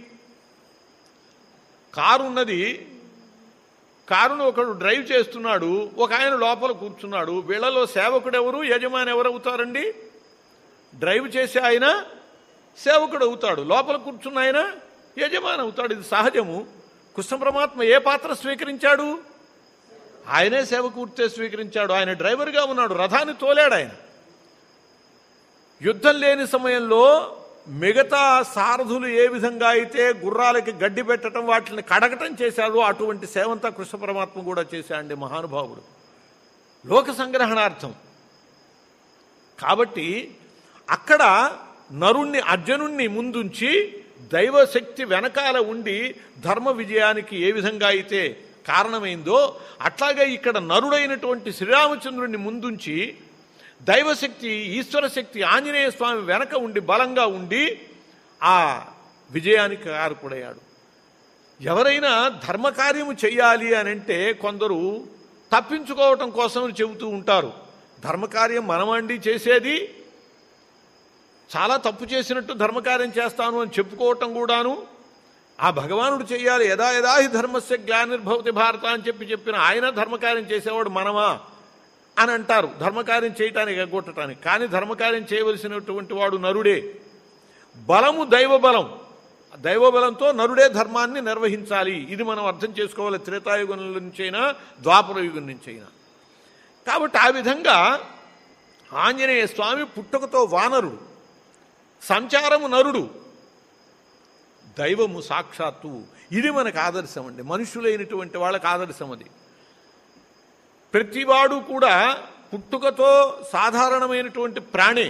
కారు ఉన్నది కారును ఒకడు డ్రైవ్ చేస్తున్నాడు ఒక ఆయన లోపల కూర్చున్నాడు వీళ్ళలో సేవకుడు ఎవరు యజమాని ఎవరు అవుతారండి డ్రైవ్ చేసే ఆయన సేవకుడు అవుతాడు లోపల కూర్చున్న ఆయన యజమాని అవుతాడు ఇది సహజము కృష్ణ పరమాత్మ ఏ పాత్ర స్వీకరించాడు ఆయనే సేవకూర్తే స్వీకరించాడు ఆయన డ్రైవర్గా ఉన్నాడు రథాన్ని తోలాడు ఆయన యుద్ధం లేని సమయంలో మిగతా సారథులు ఏ విధంగా అయితే గుర్రాలకి గడ్డి పెట్టడం వాటిని కడగటం చేశాడో అటువంటి సేవంతా కృష్ణ పరమాత్మ కూడా చేశాడండి మహానుభావుడు లోక సంగ్రహణార్థం కాబట్టి అక్కడ నరుణ్ణి అర్జునుణ్ణి ముందుంచి దైవశక్తి వెనకాల ఉండి ధర్మ విజయానికి ఏ విధంగా అయితే కారణమైందో అట్లాగే ఇక్కడ నరుడైనటువంటి శ్రీరామచంద్రుడిని ముందుంచి దైవశక్తి ఈశ్వర శక్తి ఆంజనేయ స్వామి వెనక ఉండి బలంగా ఉండి ఆ విజయానికి కారకుడయ్యాడు ఎవరైనా ధర్మకార్యము చెయ్యాలి అని అంటే కొందరు తప్పించుకోవటం కోసం చెబుతూ ఉంటారు ధర్మకార్యం మనమండి చేసేది చాలా తప్పు చేసినట్టు ధర్మకార్యం చేస్తాను అని చెప్పుకోవటం కూడాను ఆ భగవానుడు చెయ్యాలి యదా యదా హి ధర్మస్య గ్లానిర్భవతి భారత అని చెప్పి చెప్పిన ఆయన ధర్మకార్యం చేసేవాడు మనమా అని అంటారు ధర్మకార్యం చేయటానికి ఎగ్గొట్టడానికి కానీ ధర్మకార్యం చేయవలసినటువంటి వాడు నరుడే బలము దైవ బలం దైవ బలంతో నరుడే ధర్మాన్ని నిర్వహించాలి ఇది మనం అర్థం చేసుకోవాలి త్రేతాయుగం నుంచైనా ద్వాపర యుగం నుంచైనా కాబట్టి ఆ విధంగా ఆంజనేయ స్వామి పుట్టుకతో వానరుడు సంచారము నరుడు దైవము సాక్షాత్తు ఇది మనకు ఆదర్శం అండి మనుషులైనటువంటి వాళ్ళకి ఆదర్శం అది ప్రతివాడు కూడా పుట్టుకతో సాధారణమైనటువంటి ప్రాణే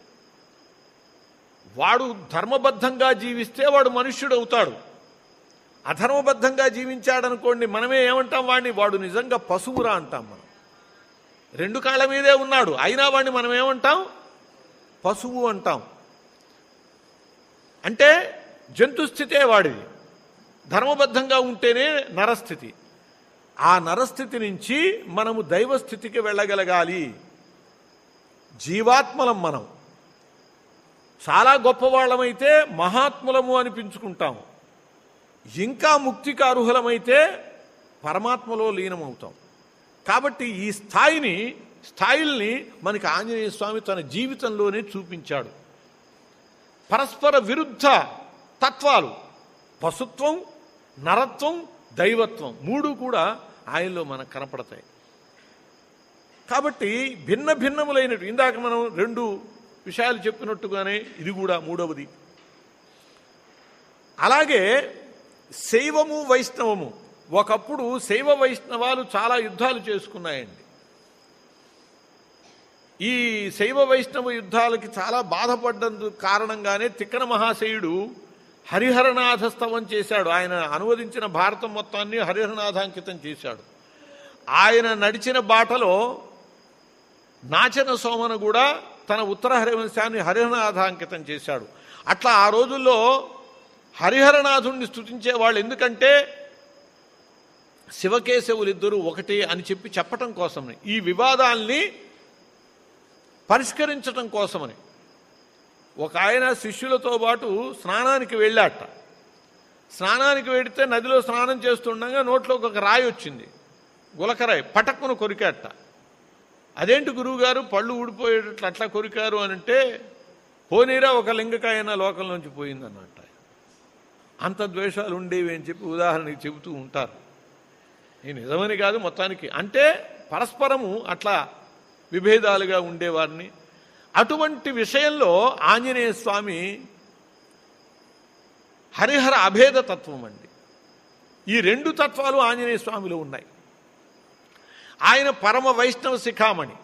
వాడు ధర్మబద్ధంగా జీవిస్తే వాడు మనుష్యుడు అవుతాడు అధర్మబద్ధంగా జీవించాడనుకోండి మనమే ఏమంటాం వాడిని వాడు నిజంగా పశువురా అంటాం మనం రెండు కాళ్ళ మీదే ఉన్నాడు అయినా వాడిని మనం ఏమంటాం పశువు అంటాం అంటే జంతుస్థితే వాడిది ధర్మబద్ధంగా ఉంటేనే నరస్థితి ఆ నరస్థితి నుంచి మనము దైవస్థితికి వెళ్ళగలగాలి జీవాత్మలం మనం చాలా గొప్పవాళ్ళమైతే మహాత్ములము అనిపించుకుంటాం ఇంకా ముక్తికి అర్హులమైతే పరమాత్మలో లీనమవుతాం కాబట్టి ఈ స్థాయిని స్థాయిల్ని మనకి ఆంజనేయ స్వామి తన జీవితంలోనే చూపించాడు పరస్పర విరుద్ధ తత్వాలు పశుత్వం నరత్వం దైవత్వం మూడు కూడా ఆయనలో మనకు కనపడతాయి కాబట్టి భిన్న భిన్నములైన ఇందాక మనం రెండు విషయాలు చెప్పినట్టుగానే ఇది కూడా మూడవది అలాగే శైవము వైష్ణవము ఒకప్పుడు శైవ వైష్ణవాలు చాలా యుద్ధాలు చేసుకున్నాయండి ఈ శైవ వైష్ణవ యుద్ధాలకి చాలా బాధపడ్డందు కారణంగానే తిక్కన మహాశయుడు హరిహరనాథ స్తవం చేశాడు ఆయన అనువదించిన భారతం మొత్తాన్ని హరిహరనాథాంకితం చేశాడు ఆయన నడిచిన బాటలో నాచన సోమన కూడా తన ఉత్తర హరివంశాన్ని హరిహరనాథాంకితం చేశాడు అట్లా ఆ రోజుల్లో హరిహరనాథుణ్ణి స్తుతించే వాళ్ళు ఎందుకంటే శివకేశవులిద్దరూ ఒకటి అని చెప్పి చెప్పటం కోసమని ఈ వివాదాల్ని పరిష్కరించటం కోసమని ఒక ఆయన శిష్యులతో పాటు స్నానానికి వెళ్ళాట స్నానానికి వెడితే నదిలో స్నానం చేస్తుండగా నోట్లోకి ఒక రాయి వచ్చింది గులకరాయి పటక్కున కొరికాట అదేంటి గురువుగారు పళ్ళు ఊడిపోయేటట్లు అట్లా కొరికారు అని అంటే పోనీరా ఒక లింగకాయన లోకం నుంచి పోయిందన్నట్ట అంత ద్వేషాలు ఉండేవి అని చెప్పి ఉదాహరణకి చెబుతూ ఉంటారు ఇది నిజమని కాదు మొత్తానికి అంటే పరస్పరము అట్లా విభేదాలుగా ఉండేవారిని అటువంటి విషయంలో ఆంజనేయ స్వామి హరిహర అభేద తత్వం అండి ఈ రెండు తత్వాలు ఆంజనేయ స్వామిలో ఉన్నాయి ఆయన పరమ వైష్ణవ శిఖామణి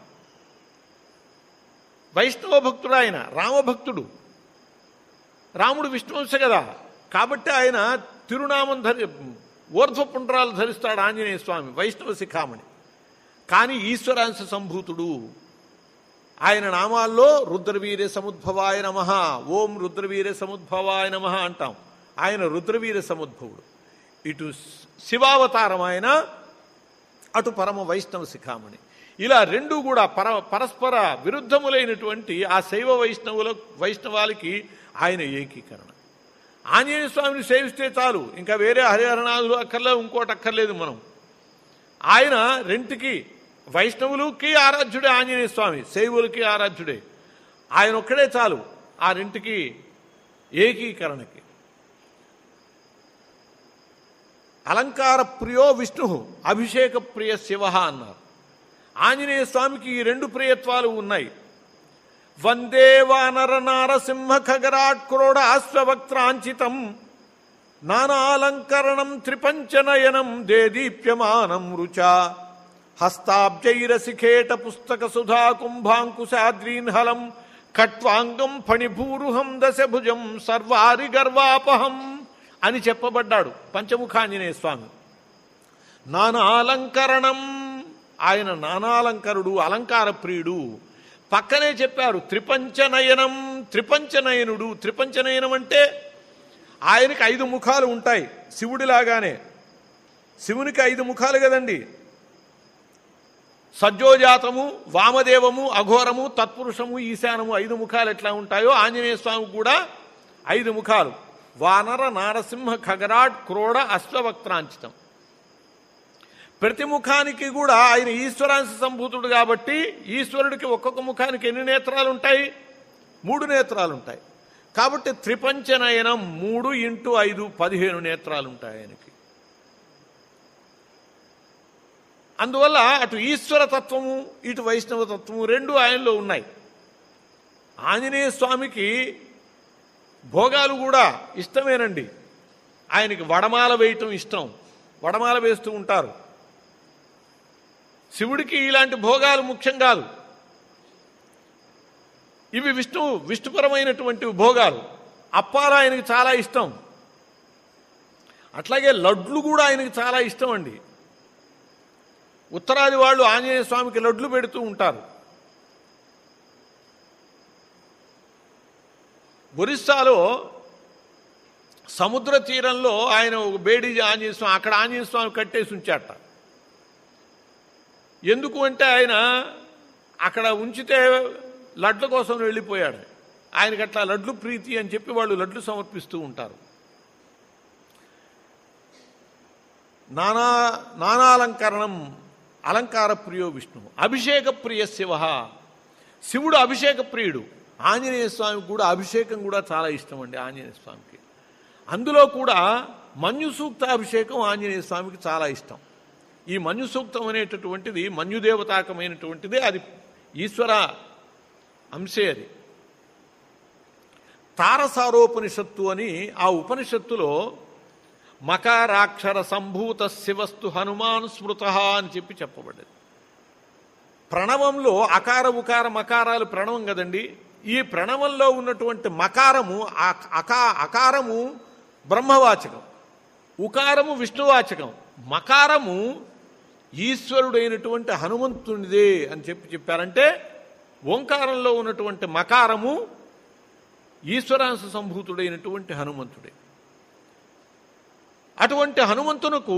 వైష్ణవ భక్తుడు ఆయన రామభక్తుడు రాముడు విష్ణువంశ కదా కాబట్టి ఆయన తిరునామం ధరి ఊర్ధ్వపుండ్రాలు ధరిస్తాడు ఆంజనేయ స్వామి వైష్ణవ శిఖామణి కానీ ఈశ్వరాంశ సంభూతుడు ఆయన నామాల్లో రుద్రవీర సముద్భవాయ నమ ఓం రుద్రవీర సముద్భవాయ నమ అంటాం ఆయన రుద్రవీర సముద్భవుడు ఇటు శివావతారం ఆయన అటు పరమ వైష్ణవ శిఖామణి ఇలా రెండు కూడా పర పరస్పర విరుద్ధములైనటువంటి ఆ శైవ వైష్ణవుల వైష్ణవాలకి ఆయన ఏకీకరణ ఆంజనేయ స్వామిని సేవిస్తే చాలు ఇంకా వేరే హరిహరనాథులు అక్కర్లేదు ఇంకోటి అక్కర్లేదు మనం ఆయన రెంటికి వైష్ణవులకి ఆరాధ్యుడే ఆంజనేయ స్వామి శైవులకి ఆరాధ్యుడే ఆయన ఒక్కడే చాలు ఆ రెంటికి ఏకీకరణకి అలంకార ప్రియో విష్ణు అభిషేక ప్రియ శివ అన్నారు ఆంజనేయ స్వామికి ఈ రెండు ప్రియత్వాలు ఉన్నాయి వందే వానర నారసింహ ఖగరాట్ క్రోడ అశ్వవక్త్రాంచితం నానాలంకరణం త్రిపంచనయనం దేదీప్యమానం రుచా హస్తాబ్జైరశిఖేట పుస్తక సుధా కుంభాంకుశాద్రీన్హలం కట్వాంగం ఫణిభూరుహం దశభుజం సర్వారి గర్వాపహం అని చెప్పబడ్డాడు పంచముఖాంజనేయ స్వామి నానాలంకరణం ఆయన నానాలంకరుడు అలంకార ప్రియుడు పక్కనే చెప్పారు త్రిపంచనయనం త్రిపంచనయనుడు త్రిపంచనయనం అంటే ఆయనకి ఐదు ముఖాలు ఉంటాయి శివుడిలాగానే శివునికి ఐదు ముఖాలు కదండి సజ్జోజాతము వామదేవము అఘోరము తత్పురుషము ఈశానము ఐదు ముఖాలు ఎట్లా ఉంటాయో ఆంజనేయ స్వామికి కూడా ఐదు ముఖాలు వానర నారసింహ ఖగరాట్ క్రోడ అశ్వవక్త్రాంచితం ప్రతి ముఖానికి కూడా ఆయన ఈశ్వరాంశ సంభూతుడు కాబట్టి ఈశ్వరుడికి ఒక్కొక్క ముఖానికి ఎన్ని నేత్రాలు ఉంటాయి మూడు నేత్రాలు ఉంటాయి కాబట్టి త్రిపంచనయనం మూడు ఇంటూ ఐదు పదిహేను నేత్రాలు ఉంటాయి ఆయనకి అందువల్ల అటు ఈశ్వర తత్వము ఇటు వైష్ణవ తత్వము రెండు ఆయనలో ఉన్నాయి ఆంజనేయ స్వామికి భోగాలు కూడా ఇష్టమేనండి ఆయనకి వడమాల వేయటం ఇష్టం వడమాల వేస్తూ ఉంటారు శివుడికి ఇలాంటి భోగాలు ముఖ్యం కాదు ఇవి విష్ణు విష్ణుపరమైనటువంటి భోగాలు అప్పాలు ఆయనకి చాలా ఇష్టం అట్లాగే లడ్లు కూడా ఆయనకి చాలా ఇష్టం అండి ఉత్తరాది వాళ్ళు ఆంజనేయ స్వామికి లడ్లు పెడుతూ ఉంటారు ఒరిస్సాలో సముద్ర తీరంలో ఆయన ఒక బేడి ఆంజనేయ స్వామి అక్కడ ఆంజనేయ స్వామి కట్టేసి ఉంచాట ఎందుకు అంటే ఆయన అక్కడ ఉంచితే లడ్ల కోసం వెళ్ళిపోయాడు ఆయనకి అట్లా లడ్లు ప్రీతి అని చెప్పి వాళ్ళు లడ్లు సమర్పిస్తూ ఉంటారు నానా నానాలంకరణం అలంకార ప్రియో విష్ణు అభిషేక ప్రియ శివ శివుడు అభిషేక ప్రియుడు ఆంజనేయ స్వామికి కూడా అభిషేకం కూడా చాలా ఇష్టం అండి ఆంజనేయ స్వామికి అందులో కూడా మన్యు సూక్త అభిషేకం ఆంజనేయ స్వామికి చాలా ఇష్టం ఈ మన్యు సూక్తం అనేటటువంటిది మన్యుదేవతాకమైనటువంటిది అది ఈశ్వర అంశే అది తారసారోపనిషత్తు అని ఆ ఉపనిషత్తులో మకారాక్షర సంభూత శివస్తు హనుమాన్ స్మృత అని చెప్పి చెప్పబడ్డది ప్రణవంలో అకార ఉకార మకారాలు ప్రణవం కదండి ఈ ప్రణవంలో ఉన్నటువంటి మకారము ఆ- అకా అకారము బ్రహ్మవాచకం ఉకారము విష్ణువాచకం మకారము ఈశ్వరుడైనటువంటి హనుమంతునిదే అని చెప్పి చెప్పారంటే ఓంకారంలో ఉన్నటువంటి మకారము ఈశ్వరాంశ సంభూతుడైనటువంటి హనుమంతుడే అటువంటి హనుమంతునకు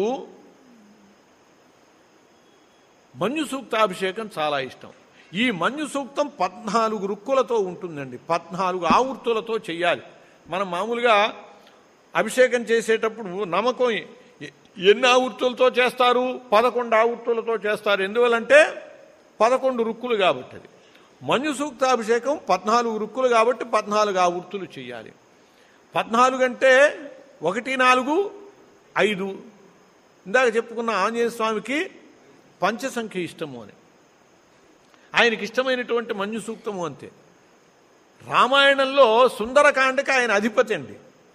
మన్యు సూక్తాభిషేకం చాలా ఇష్టం ఈ మన్యు సూక్తం పద్నాలుగు రుక్కులతో ఉంటుందండి పద్నాలుగు ఆవృత్తులతో చెయ్యాలి మనం మామూలుగా అభిషేకం చేసేటప్పుడు నమ్మకం ఎ- ఎన్ని ఆవృత్తులతో చేస్తారు పదకొండు ఆవృత్తులతో చేస్తారు ఎందువల్లంటే పదకొండు రుక్కులు కాబట్టి అది మన్యు సూక్తాభిషేకం పద్నాలుగు రుక్కులు కాబట్టి పద్నాలుగు ఆవృత్తులు చేయాలి పద్నాలుగు అంటే ఒకటి నాలుగు ఐదు ఇందాక చెప్పుకున్న ఆంజనేయ స్వామికి పంచసంఖ్య ఇష్టము అని ఆయనకి ఇష్టమైనటువంటి మంజు సూక్తము అంతే రామాయణంలో సుందరకాండకి ఆయన అధిపతి అండి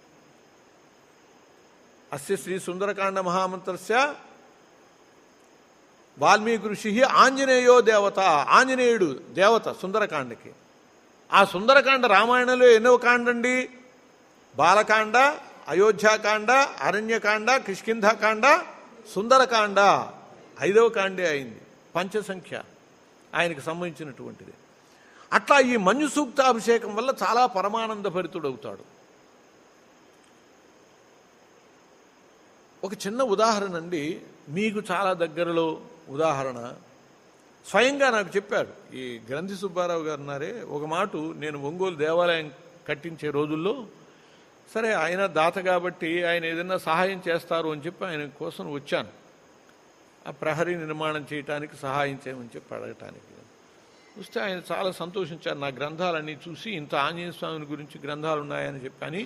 అస్య శ్రీ సుందరకాండ మహామంత్రస్య వాల్మీకి ఋషి ఆంజనేయో దేవత ఆంజనేయుడు దేవత సుందరకాండకి ఆ సుందరకాండ రామాయణంలో ఎన్నో కాండండి బాలకాండ అయోధ్యాకాండ అరణ్యకాండ కిష్కింధకాండ సుందరకాండ ఐదవ కాండే అయింది పంచసంఖ్య ఆయనకు సంబంధించినటువంటిది అట్లా ఈ మన్యు సూక్తాభిషేకం వల్ల చాలా పరమానంద భరితుడవుతాడు ఒక చిన్న ఉదాహరణ అండి మీకు చాలా దగ్గరలో ఉదాహరణ స్వయంగా నాకు చెప్పాడు ఈ గ్రంథి సుబ్బారావు గారు ఉన్నారే ఒక మాట నేను ఒంగోలు దేవాలయం కట్టించే రోజుల్లో సరే ఆయన దాత కాబట్టి ఆయన ఏదైనా సహాయం చేస్తారు అని చెప్పి ఆయన కోసం వచ్చాను ఆ ప్రహరీ నిర్మాణం చేయటానికి సహాయం చేయమని చెప్పి అడగటానికి వస్తే ఆయన చాలా సంతోషించారు నా గ్రంథాలన్నీ చూసి ఇంత ఆంజనేయ స్వామిని గురించి గ్రంథాలు ఉన్నాయని చెప్పని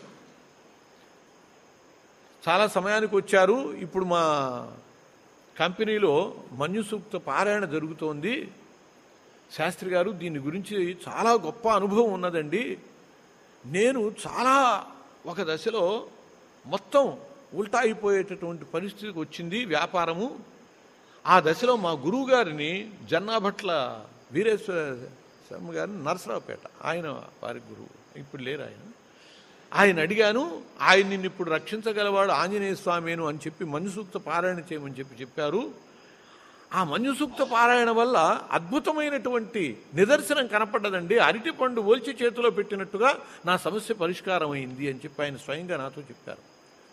చాలా సమయానికి వచ్చారు ఇప్పుడు మా కంపెనీలో మన్యు సూక్త పారాయణ జరుగుతోంది శాస్త్రి గారు దీని గురించి చాలా గొప్ప అనుభవం ఉన్నదండి నేను చాలా ఒక దశలో మొత్తం ఉల్టా అయిపోయేటటువంటి పరిస్థితికి వచ్చింది వ్యాపారము ఆ దశలో మా గురువు గారిని జన్నాభట్ల వీరేశ్వర శర్మ గారిని నరసరావుపేట ఆయన వారి గురువు ఇప్పుడు లేరు ఆయన ఆయన అడిగాను ఆయన నిన్ను ఇప్పుడు రక్షించగలవాడు ఆంజనేయ స్వామేను అని చెప్పి మన్యుసూక్త పారాయణ చేయమని చెప్పి చెప్పారు ఆ మన్యుసూక్త పారాయణ వల్ల అద్భుతమైనటువంటి నిదర్శనం కనపడ్డదండి అరటి పండు ఓల్చి చేతిలో పెట్టినట్టుగా నా సమస్య పరిష్కారం అయింది అని చెప్పి ఆయన స్వయంగా నాతో చెప్పారు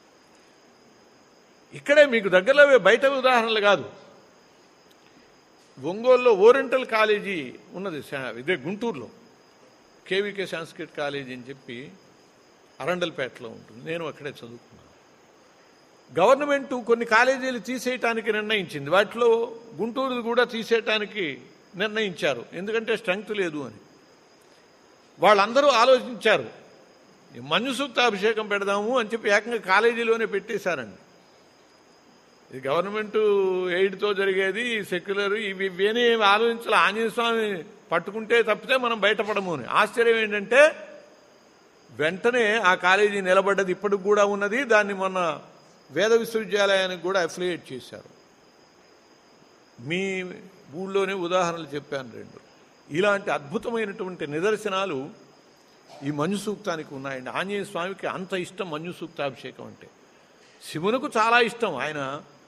ఇక్కడే మీకు దగ్గరలో బయట ఉదాహరణలు కాదు ఒంగోలులో ఓరియంటల్ కాలేజీ ఉన్నది శా- ఇదే గుంటూరులో కేవీకే సంస్కృత్ కాలేజీ అని చెప్పి అరండల్పేటలో ఉంటుంది నేను అక్కడే చదువుకున్నాను గవర్నమెంట్ కొన్ని కాలేజీలు తీసేయటానికి నిర్ణయించింది వాటిలో గుంటూరు కూడా తీసేయటానికి నిర్ణయించారు ఎందుకంటే స్ట్రెంగ్త్ లేదు అని వాళ్ళందరూ ఆలోచించారు ఈ మన్యు సూక్త అభిషేకం పెడదాము అని చెప్పి ఏకంగా కాలేజీలోనే పెట్టేశారండి ఇది గవర్నమెంట్ ఎయిడ్తో జరిగేది సెక్యులర్ ఇవి ఇవేని ఆలోచించాలి ఆంజనేయ స్వామి పట్టుకుంటే తప్పితే మనం బయటపడము అని ఆశ్చర్యం ఏంటంటే వెంటనే ఆ కాలేజీ నిలబడ్డది ఇప్పటికి కూడా ఉన్నది దాన్ని మొన్న వేద విశ్వవిద్యాలయానికి కూడా అఫిలియేట్ చేశారు మీ ఊళ్ళోనే ఉదాహరణలు చెప్పాను రెండు ఇలాంటి అద్భుతమైనటువంటి నిదర్శనాలు ఈ మంజు సూక్తానికి ఉన్నాయండి ఆంజనేయ స్వామికి అంత ఇష్టం మంజు సూక్తాభిషేకం అంటే శివునకు చాలా ఇష్టం ఆయన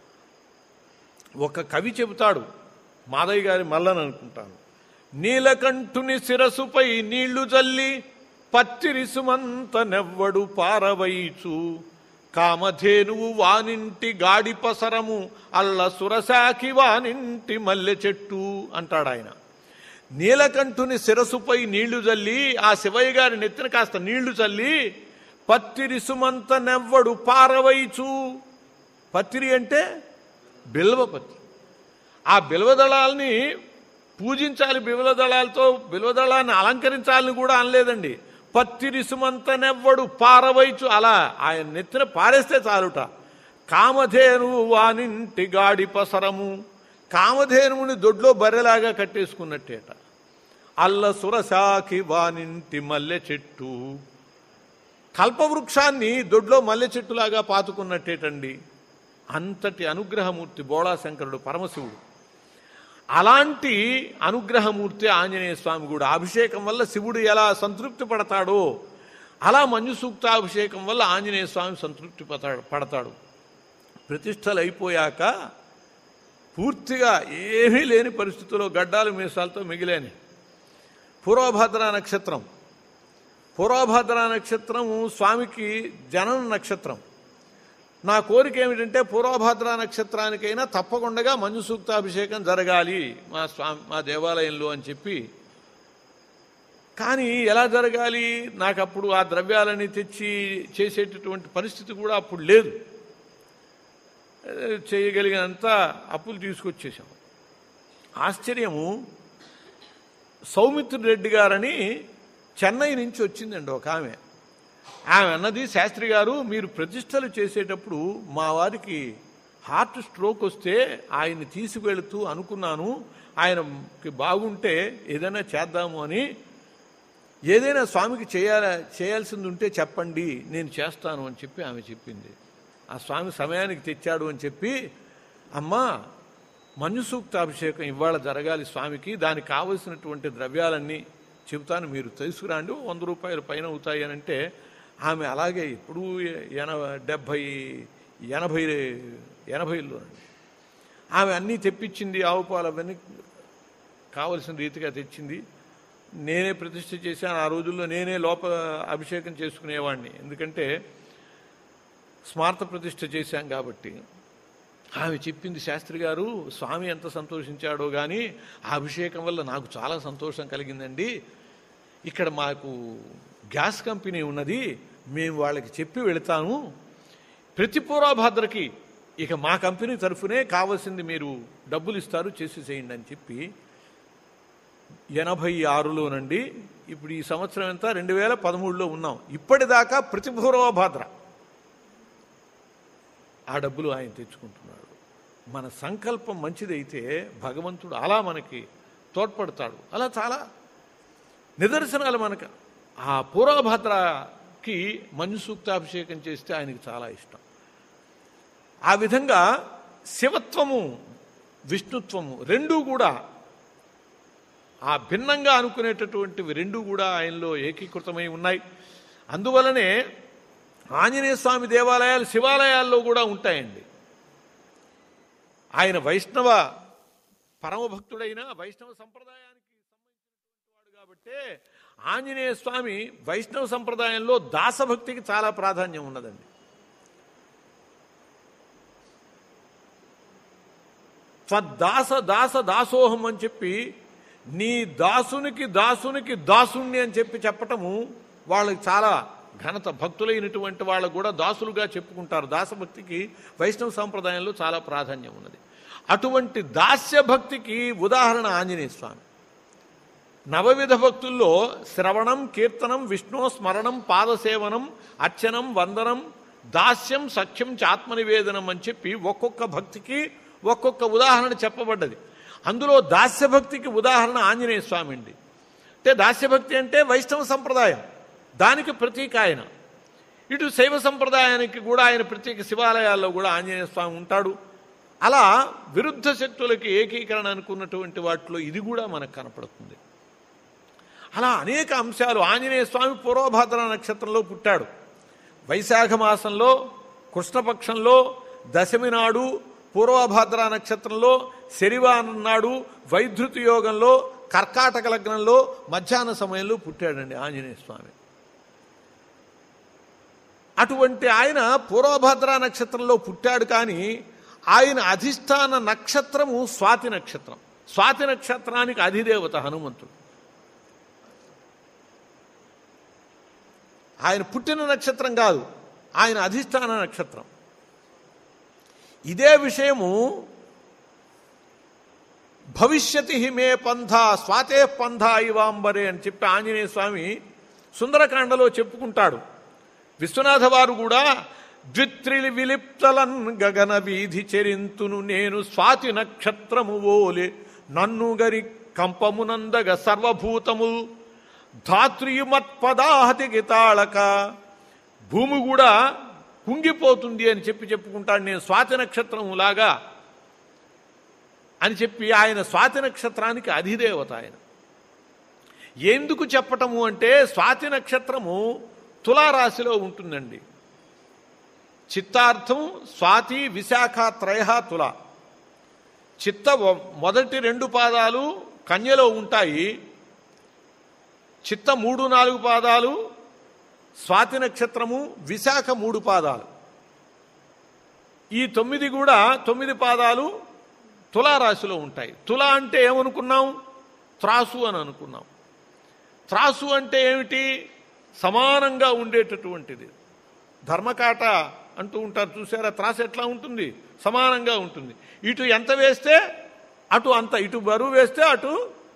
ఒక కవి చెబుతాడు మాదయ్య గారి మల్లని అనుకుంటాను నీలకంఠుని శిరసుపై నీళ్లు జల్లి పత్తిరిసుమంత నెవ్వడు పారవైచు కామధేనువు వానింటి గాడి పసరము అల్ల సురశాఖి వానింటి మల్లె చెట్టు అంటాడు ఆయన నీలకంఠుని శిరసుపై నీళ్లు చల్లి ఆ శివయ్య గారి నెత్తిన కాస్త నీళ్లు చల్లి పత్తిరిసుమంత నెవ్వడు పారవైచు పత్తిరి అంటే బిల్వపత్రి ఆ బిల్వదళాల్ని పూజించాలి బిల్వదళాలతో బిల్వదళాన్ని అలంకరించాలని కూడా అనలేదండి పత్తిరిసుమంత నెవ్వడు పారవైచు అలా ఆయన నెత్తిన పారేస్తే చాలుట కామధేను వానింటి గాడి పసరము కామధేనువుని దొడ్లో బర్రెలాగా కట్టేసుకున్నట్టేట అల్ల సురశాఖి వానింటి మల్లె చెట్టు కల్పవృక్షాన్ని దొడ్లో మల్లె చెట్టులాగా పాతుకున్నట్టేటండి అంతటి అనుగ్రహమూర్తి బోళాశంకరుడు పరమశివుడు అలాంటి అనుగ్రహమూర్తి ఆంజనేయ స్వామి కూడా అభిషేకం వల్ల శివుడు ఎలా సంతృప్తి పడతాడో అలా మంజు సూక్తాభిషేకం వల్ల ఆంజనేయ స్వామి సంతృప్తి పడతాడు పడతాడు ప్రతిష్టలు అయిపోయాక పూర్తిగా ఏమీ లేని పరిస్థితుల్లో గడ్డాలు మీసాలతో మిగిలేని పూర్వభద్ర నక్షత్రం పూర్వభద్ర నక్షత్రం స్వామికి జనన నక్షత్రం నా కోరిక ఏమిటంటే పూర్వభద్ర నక్షత్రానికైనా తప్పకుండా మంజు సూక్తాభిషేకం జరగాలి మా స్వామి మా దేవాలయంలో అని చెప్పి కానీ ఎలా జరగాలి నాకు అప్పుడు ఆ ద్రవ్యాలని తెచ్చి చేసేటటువంటి పరిస్థితి కూడా అప్పుడు లేదు చేయగలిగినంత అప్పులు తీసుకొచ్చేసాం ఆశ్చర్యము సౌమిత్ర రెడ్డి గారని చెన్నై నుంచి వచ్చిందండి ఒక ఆమె ఆమె అన్నది శాస్త్రి గారు మీరు ప్రతిష్టలు చేసేటప్పుడు మా వారికి హార్ట్ స్ట్రోక్ వస్తే ఆయన్ని తీసుకువెళుతూ అనుకున్నాను ఆయనకి బాగుంటే ఏదైనా చేద్దాము అని ఏదైనా స్వామికి చేయాల చేయాల్సింది ఉంటే చెప్పండి నేను చేస్తాను అని చెప్పి ఆమె చెప్పింది ఆ స్వామి సమయానికి తెచ్చాడు అని చెప్పి అమ్మా మన్యు సూక్తాభిషేకం ఇవాళ జరగాలి స్వామికి దానికి కావలసినటువంటి ద్రవ్యాలన్నీ చెబుతాను మీరు తీసుకురండి వంద రూపాయలు పైన అవుతాయి అని అంటే ఆమె అలాగే ఇప్పుడు ఎనభై డెబ్భై ఎనభై ఎనభైలోనండి ఆమె అన్నీ తెప్పించింది ఆవు పాలు అవన్నీ కావలసిన రీతిగా తెచ్చింది నేనే ప్రతిష్ఠ చేశాను ఆ రోజుల్లో నేనే లోప అభిషేకం చేసుకునేవాడిని ఎందుకంటే స్మార్త ప్రతిష్ఠ చేశాం కాబట్టి ఆమె చెప్పింది శాస్త్రి గారు స్వామి ఎంత సంతోషించాడో కానీ ఆ అభిషేకం వల్ల నాకు చాలా సంతోషం కలిగిందండి ఇక్కడ మాకు గ్యాస్ కంపెనీ ఉన్నది మేము వాళ్ళకి చెప్పి వెళతాము ప్రతి పూర్వభాద్రకి ఇక మా కంపెనీ తరఫునే కావాల్సింది మీరు డబ్బులు ఇస్తారు చేసి చేయండి అని చెప్పి ఎనభై ఆరులోనండి ఇప్పుడు ఈ సంవత్సరం ఎంత రెండు వేల పదమూడులో ఉన్నాం ఇప్పటిదాకా ప్రతి పూర్వభాద్ర ఆ డబ్బులు ఆయన తెచ్చుకుంటున్నాడు మన సంకల్పం మంచిదైతే భగవంతుడు అలా మనకి తోడ్పడతాడు అలా చాలా నిదర్శనాలు మనకు ఆ పూర్వభద్రకి మంజు సూక్తాభిషేకం చేస్తే ఆయనకి చాలా ఇష్టం ఆ విధంగా శివత్వము విష్ణుత్వము రెండూ కూడా ఆ భిన్నంగా అనుకునేటటువంటివి రెండూ కూడా ఆయనలో ఏకీకృతమై ఉన్నాయి అందువలనే ఆంజనేయ స్వామి దేవాలయాలు శివాలయాల్లో కూడా ఉంటాయండి ఆయన వైష్ణవ పరమభక్తుడైన వైష్ణవ సంప్రదాయానికి సంబంధించినటువంటి వాడు కాబట్టి ఆంజనేయ స్వామి వైష్ణవ సంప్రదాయంలో దాసభక్తికి చాలా ప్రాధాన్యం ఉన్నదండి త్వద్దాస దాస దాసోహం అని చెప్పి నీ దాసునికి దాసునికి దాసుణ్ణి అని చెప్పి చెప్పటము వాళ్ళకి చాలా ఘనత భక్తులైనటువంటి వాళ్ళకు కూడా దాసులుగా చెప్పుకుంటారు దాసభక్తికి వైష్ణవ సంప్రదాయంలో చాలా ప్రాధాన్యం ఉన్నది అటువంటి దాస్య భక్తికి ఉదాహరణ ఆంజనేయ స్వామి నవవిధ భక్తుల్లో శ్రవణం కీర్తనం విష్ణు స్మరణం పాదసేవనం అర్చనం వందనం దాస్యం సఖ్యం చాత్మనివేదనం అని చెప్పి ఒక్కొక్క భక్తికి ఒక్కొక్క ఉదాహరణ చెప్పబడ్డది అందులో దాస్యభక్తికి ఉదాహరణ ఆంజనేయ స్వామి అండి అంటే దాస్యభక్తి అంటే వైష్ణవ సంప్రదాయం దానికి ప్రతీక ఆయన ఇటు శైవ సంప్రదాయానికి కూడా ఆయన ప్రత్యేక శివాలయాల్లో కూడా ఆంజనేయ స్వామి ఉంటాడు అలా విరుద్ధ శక్తులకి ఏకీకరణ అనుకున్నటువంటి వాటిలో ఇది కూడా మనకు కనపడుతుంది అలా అనేక అంశాలు ఆంజనేయ స్వామి పూర్వభాద్ర నక్షత్రంలో పుట్టాడు వైశాఖ మాసంలో కృష్ణపక్షంలో దశమి నాడు పూర్వభాద్ర నక్షత్రంలో శనివారం నాడు వైద్యుతి యోగంలో కర్కాటక లగ్నంలో మధ్యాహ్న సమయంలో పుట్టాడండి ఆంజనేయ స్వామి అటువంటి ఆయన పూర్వభద్ర నక్షత్రంలో పుట్టాడు కానీ ఆయన అధిష్టాన నక్షత్రము స్వాతి నక్షత్రం స్వాతి నక్షత్రానికి అధిదేవత హనుమంతుడు ఆయన పుట్టిన నక్షత్రం కాదు ఆయన అధిష్టాన నక్షత్రం ఇదే విషయము భవిష్యతి మే పంథ స్వాతే పంథ ఇవాంబరే అని చెప్పి ఆంజనేయ స్వామి సుందరకాండలో చెప్పుకుంటాడు విశ్వనాథ వారు కూడా ద్విత్రిలి విలిప్తలన్ గగన వీధి చెరింతును నేను స్వాతి నక్షత్రము ఓలే నన్ను గరి కంపమునందగ సర్వభూతము ధాత్రియుమత్పదాహతి గితాళక భూమి కూడా కుంగిపోతుంది అని చెప్పి చెప్పుకుంటాడు నేను స్వాతి నక్షత్రము లాగా అని చెప్పి ఆయన స్వాతి నక్షత్రానికి అధిదేవత ఆయన ఎందుకు చెప్పటము అంటే స్వాతి నక్షత్రము తులారాశిలో ఉంటుందండి చిత్తార్థం స్వాతి విశాఖ త్రయ తుల చిత్త వ- మొదటి రెండు పాదాలు కన్యలో ఉంటాయి చిత్త మూడు నాలుగు పాదాలు స్వాతి నక్షత్రము విశాఖ మూడు పాదాలు ఈ తొమ్మిది కూడా తొమ్మిది పాదాలు తులారాశిలో ఉంటాయి తుల అంటే ఏమనుకున్నాం త్రాసు అని అనుకున్నాం త్రాసు అంటే ఏమిటి సమానంగా ఉండేటటువంటిది ధర్మకాట అంటూ ఉంటారు చూసారా త్రాసు ఎట్లా ఉంటుంది సమానంగా ఉంటుంది ఇటు ఎంత వేస్తే అటు అంత ఇటు బరువు వేస్తే అటు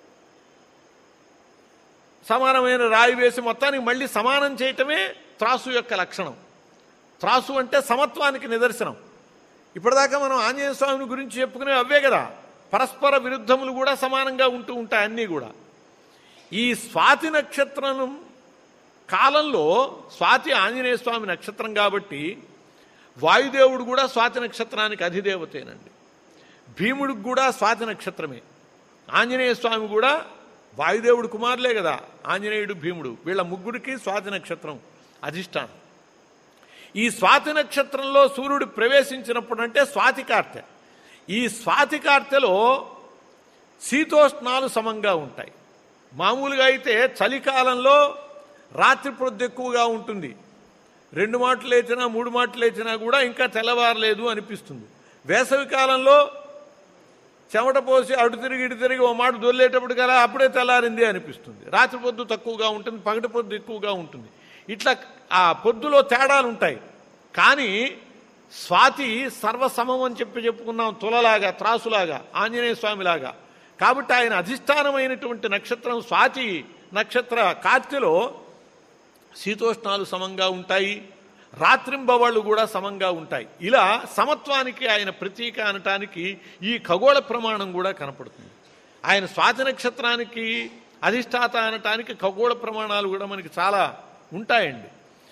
సమానమైన రాయి వేసి మొత్తానికి మళ్ళీ సమానం చేయటమే త్రాసు యొక్క లక్షణం త్రాసు అంటే సమత్వానికి నిదర్శనం ఇప్పటిదాకా మనం ఆంజనేయ స్వామిని గురించి చెప్పుకునే అవే కదా పరస్పర విరుద్ధములు కూడా సమానంగా ఉంటూ ఉంటాయి అన్నీ కూడా ఈ స్వాతి నక్షత్రం కాలంలో స్వాతి ఆంజనేయ స్వామి నక్షత్రం కాబట్టి వాయుదేవుడు కూడా స్వాతి నక్షత్రానికి అధిదేవతేనండి భీముడికి కూడా స్వాతి నక్షత్రమే ఆంజనేయ స్వామి కూడా వాయుదేవుడు కుమారులే కదా ఆంజనేయుడు భీముడు వీళ్ళ ముగ్గురికి స్వాతి నక్షత్రం అధిష్టానం ఈ స్వాతి నక్షత్రంలో సూర్యుడు ప్రవేశించినప్పుడు అంటే స్వాతి కార్తె ఈ స్వాతి కార్తెలో శీతోష్ణాలు సమంగా ఉంటాయి మామూలుగా అయితే చలికాలంలో రాత్రి ప్రొద్దు ఎక్కువగా ఉంటుంది రెండు మాటలు లేచినా మూడు మాటలు లేచినా కూడా ఇంకా తెల్లవారలేదు అనిపిస్తుంది వేసవి కాలంలో చెమట పోసి అటు తిరిగి ఇటు తిరిగి ఓ మాట దొల్లేటప్పుడు కదా అప్పుడే తెల్లారింది అనిపిస్తుంది రాత్రి పొద్దు తక్కువగా ఉంటుంది పగటి పొద్దు ఎక్కువగా ఉంటుంది ఇట్లా ఆ పొద్దులో తేడాలు ఉంటాయి కానీ స్వాతి సర్వసమం అని చెప్పి చెప్పుకున్నాం తులలాగా త్రాసులాగా ఆంజనేయ స్వామిలాగా కాబట్టి ఆయన అధిష్టానమైనటువంటి నక్షత్రం స్వాతి నక్షత్ర కార్తెలో శీతోష్ణాలు సమంగా ఉంటాయి రాత్రింబవళ్ళు కూడా సమంగా ఉంటాయి ఇలా సమత్వానికి ఆయన ప్రతీక అనటానికి ఈ ఖగోళ ప్రమాణం కూడా కనపడుతుంది ఆయన స్వాతి నక్షత్రానికి అధిష్టాత అనటానికి ఖగోళ ప్రమాణాలు కూడా మనకి చాలా ఉంటాయండి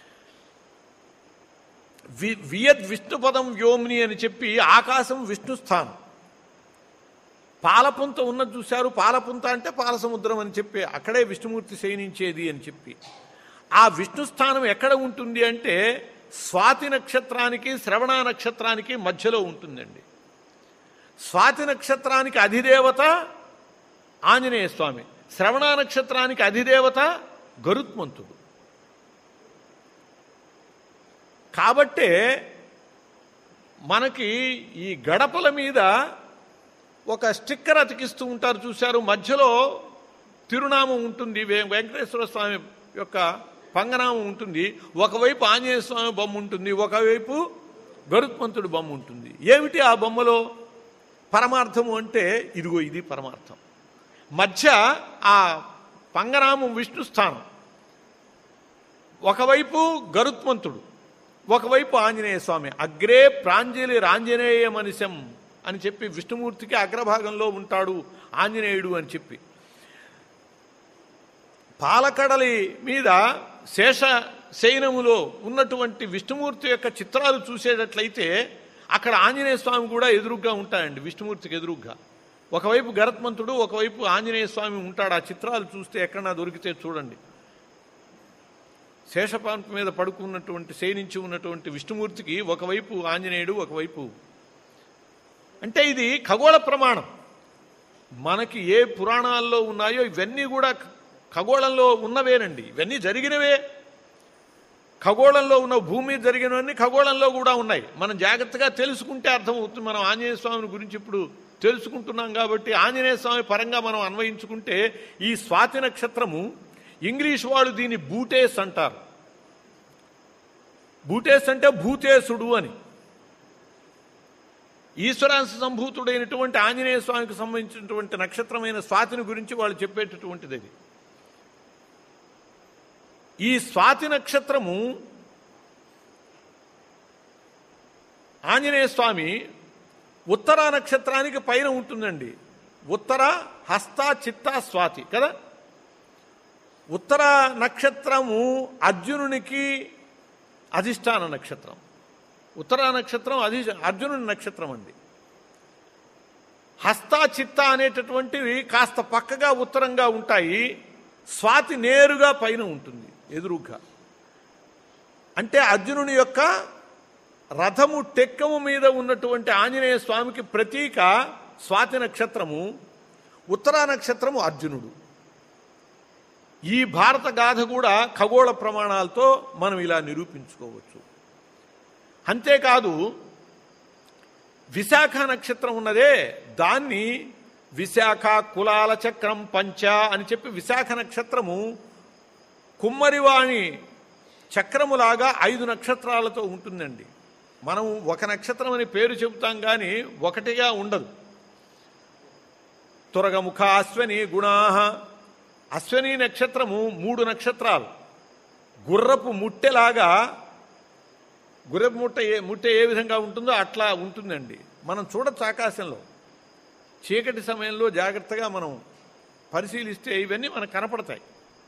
వి వియద్ విష్ణుపదం వ్యోమ్ని అని చెప్పి ఆకాశం విష్ణు స్థానం పాలపుంత ఉన్నది చూశారు పాలపుంత అంటే పాలసముద్రం అని చెప్పి అక్కడే విష్ణుమూర్తి శయనించేది అని చెప్పి ఆ విష్ణు స్థానం ఎక్కడ ఉంటుంది అంటే స్వాతి నక్షత్రానికి శ్రవణ నక్షత్రానికి మధ్యలో ఉంటుందండి స్వాతి నక్షత్రానికి అధిదేవత ఆంజనేయ స్వామి శ్రవణ నక్షత్రానికి అధిదేవత గరుత్మంతుడు కాబట్టే మనకి ఈ గడపల మీద ఒక స్టిక్కర్ అతికిస్తూ ఉంటారు చూశారు మధ్యలో తిరునామం ఉంటుంది వే- వెంకటేశ్వర స్వామి యొక్క పంగనామం ఉంటుంది ఒకవైపు ఆంజనేయ స్వామి బొమ్మ ఉంటుంది ఒకవైపు గరుత్మంతుడి బొమ్మ ఉంటుంది ఏమిటి ఆ బొమ్మలో పరమార్థము అంటే ఇదిగో ఇది పరమార్థం మధ్య ఆ పంగనామం విష్ణు స్థానం ఒకవైపు గరుత్మంతుడు ఒకవైపు ఆంజనేయ స్వామి అగ్రే ప్రాంజలి రాంజనేయ మనిషం అని చెప్పి విష్ణుమూర్తికి అగ్రభాగంలో ఉంటాడు ఆంజనేయుడు అని చెప్పి పాలకడలి మీద శేష శయనములో ఉన్నటువంటి విష్ణుమూర్తి యొక్క చిత్రాలు చూసేటట్లయితే అక్కడ ఆంజనేయ స్వామి కూడా ఎదురుగ్గా ఉంటాయండి విష్ణుమూర్తికి ఎదురుగ్గా ఒకవైపు గరత్మంతుడు ఒకవైపు ఆంజనేయ స్వామి ఉంటాడు ఆ చిత్రాలు చూస్తే ఎక్కడన్నా దొరికితే చూడండి శేషపాంప మీద పడుకున్నటువంటి శయనించి ఉన్నటువంటి విష్ణుమూర్తికి ఒకవైపు ఆంజనేయుడు ఒకవైపు అంటే ఇది ఖగోళ ప్రమాణం మనకి ఏ పురాణాల్లో ఉన్నాయో ఇవన్నీ కూడా ఖగోళంలో ఉన్నవేనండి ఇవన్నీ జరిగినవే ఖగోళంలో ఉన్న భూమి మీద జరిగినవన్నీ ఖగోళంలో కూడా ఉన్నాయి మనం జాగ్రత్తగా తెలుసుకుంటే అర్థమవుతుంది మనం ఆంజనేయ స్వామిని గురించి ఇప్పుడు తెలుసుకుంటున్నాం కాబట్టి ఆంజనేయ స్వామి పరంగా మనం అన్వయించుకుంటే ఈ స్వాతి నక్షత్రము ఇంగ్లీష్ వాళ్ళు దీన్ని బూటేస్ అంటారు బూటేస్ అంటే భూతేశుడు అని ఈశ్వరాంశ సంభూతుడైనటువంటి ఆంజనేయ స్వామికి సంబంధించినటువంటి నక్షత్రమైన స్వాతిని గురించి వాళ్ళు చెప్పేటటువంటిది అది ఈ స్వాతి నక్షత్రము ఆంజనేయ స్వామి ఉత్తర నక్షత్రానికి పైన ఉంటుందండి ఉత్తర హస్త చిత్త స్వాతి కదా ఉత్తర నక్షత్రము అర్జునునికి అధిష్టాన నక్షత్రం ఉత్తర నక్షత్రం అధి అర్జునుని నక్షత్రం అండి హస్త చిత్త అనేటటువంటివి కాస్త పక్కగా ఉత్తరంగా ఉంటాయి స్వాతి నేరుగా పైన ఉంటుంది ఎదురుగా అంటే అర్జునుని యొక్క రథము టెక్కము మీద ఉన్నటువంటి ఆంజనేయ స్వామికి ప్రతీక స్వాతి నక్షత్రము ఉత్తరా నక్షత్రము అర్జునుడు ఈ భారత గాథ కూడా ఖగోళ ప్రమాణాలతో మనం ఇలా నిరూపించుకోవచ్చు అంతేకాదు విశాఖ నక్షత్రం ఉన్నదే దాన్ని విశాఖ కులాల చక్రం పంచ అని చెప్పి విశాఖ నక్షత్రము కుమ్మరివాణి చక్రములాగా ఐదు నక్షత్రాలతో ఉంటుందండి మనం ఒక నక్షత్రం అని పేరు చెబుతాం కానీ ఒకటిగా ఉండదు తురగముఖ అశ్వని గుణాహ అశ్వని నక్షత్రము మూడు నక్షత్రాలు గుర్రపు ముట్టెలాగా గుర్రపు ముట్ట ఏ ముట్టె ఏ విధంగా ఉంటుందో అట్లా ఉంటుందండి మనం చూడొచ్చు ఆకాశంలో చీకటి సమయంలో జాగ్రత్తగా మనం పరిశీలిస్తే ఇవన్నీ మనకు కనపడతాయి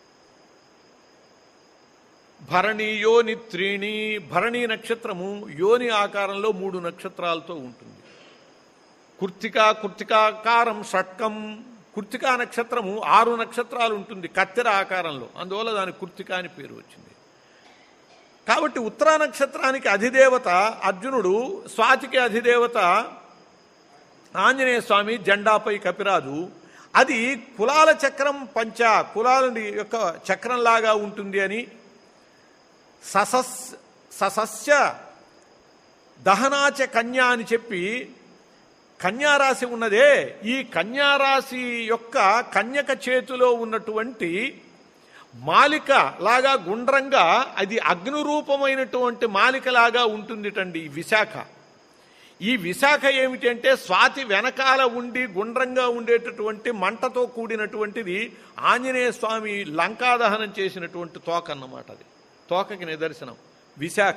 భరణి యోని త్రీణి భరణి నక్షత్రము యోని ఆకారంలో మూడు నక్షత్రాలతో ఉంటుంది కుర్తికా కుర్తికాకారం షట్కం కుర్తికా నక్షత్రము ఆరు నక్షత్రాలు ఉంటుంది కత్తెర ఆకారంలో అందువల్ల దాని కుర్తికా అని పేరు వచ్చింది కాబట్టి ఉత్తరా నక్షత్రానికి అధిదేవత అర్జునుడు స్వాతికి అధిదేవత ఆంజనేయ స్వామి జెండాపై కపిరాజు అది కులాల చక్రం పంచ కులాల యొక్క చక్రంలాగా ఉంటుంది అని ససస్ ససస్య దహనాచ కన్య అని చెప్పి కన్యారాశి ఉన్నదే ఈ కన్యారాశి యొక్క కన్యక చేతిలో ఉన్నటువంటి మాలిక లాగా గుండ్రంగా అది అగ్నిరూపమైనటువంటి మాలిక లాగా ఉంటుందిటండి ఈ విశాఖ ఈ విశాఖ ఏమిటంటే స్వాతి వెనకాల ఉండి గుండ్రంగా ఉండేటటువంటి మంటతో కూడినటువంటిది ఆంజనేయ స్వామి లంకాదహనం చేసినటువంటి తోక అన్నమాట అది తోకకి నిదర్శనం విశాఖ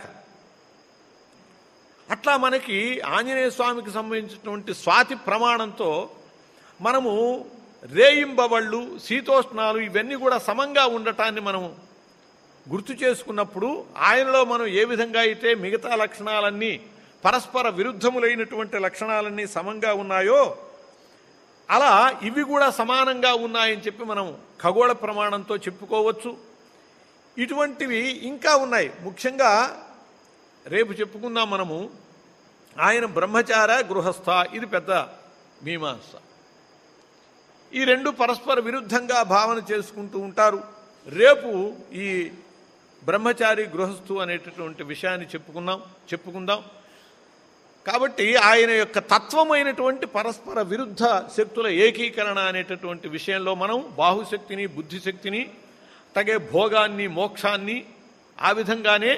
అట్లా మనకి ఆంజనేయ స్వామికి సంబంధించినటువంటి స్వాతి ప్రమాణంతో మనము రేయింబవళ్ళు శీతోష్ణాలు ఇవన్నీ కూడా సమంగా ఉండటాన్ని మనం గుర్తు చేసుకున్నప్పుడు ఆయనలో మనం ఏ విధంగా అయితే మిగతా లక్షణాలన్నీ పరస్పర విరుద్ధములైనటువంటి లక్షణాలన్నీ సమంగా ఉన్నాయో అలా ఇవి కూడా సమానంగా ఉన్నాయని చెప్పి మనం ఖగోళ ప్రమాణంతో చెప్పుకోవచ్చు ఇటువంటివి ఇంకా ఉన్నాయి ముఖ్యంగా రేపు చెప్పుకుందాం మనము ఆయన బ్రహ్మచార గృహస్థ ఇది పెద్ద మీమాంస ఈ రెండు పరస్పర విరుద్ధంగా భావన చేసుకుంటూ ఉంటారు రేపు ఈ బ్రహ్మచారి గృహస్థు అనేటటువంటి విషయాన్ని చెప్పుకున్నాం చెప్పుకుందాం కాబట్టి ఆయన యొక్క తత్వమైనటువంటి పరస్పర విరుద్ధ శక్తుల ఏకీకరణ అనేటటువంటి విషయంలో మనం బాహుశక్తిని బుద్ధిశక్తిని తగే భోగాన్ని మోక్షాన్ని ఆ విధంగానే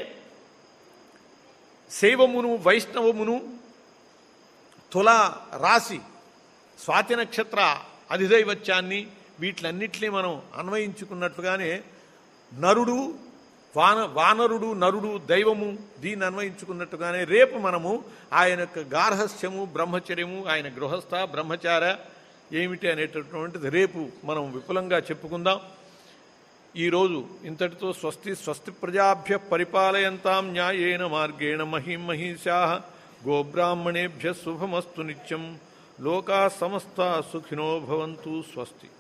శైవమును వైష్ణవమును తుల రాశి స్వాతి నక్షత్ర అధిదైవత్యాన్ని వీటిలన్నిటినీ మనం అన్వయించుకున్నట్లుగానే నరుడు వాన వానరుడు నరుడు దైవము దీన్ని అన్వయించుకున్నట్టుగానే రేపు మనము ఆయన యొక్క గార్హస్థ్యము బ్రహ్మచర్యము ఆయన గృహస్థ బ్రహ్మచార ఏమిటి అనేటటువంటిది రేపు మనం విపులంగా చెప్పుకుందాం ఈరోజు ఇంతటితో స్వస్తి స్వస్తి ప్రజాభ్య పరిపాలయంతాం న్యాయేన మార్గేణ మహిం మహిషా గోబ్రాహ్మణేభ్య శుభమస్తు నిత్యం లోకా సమస్త సుఖినో భవంతు స్వస్తి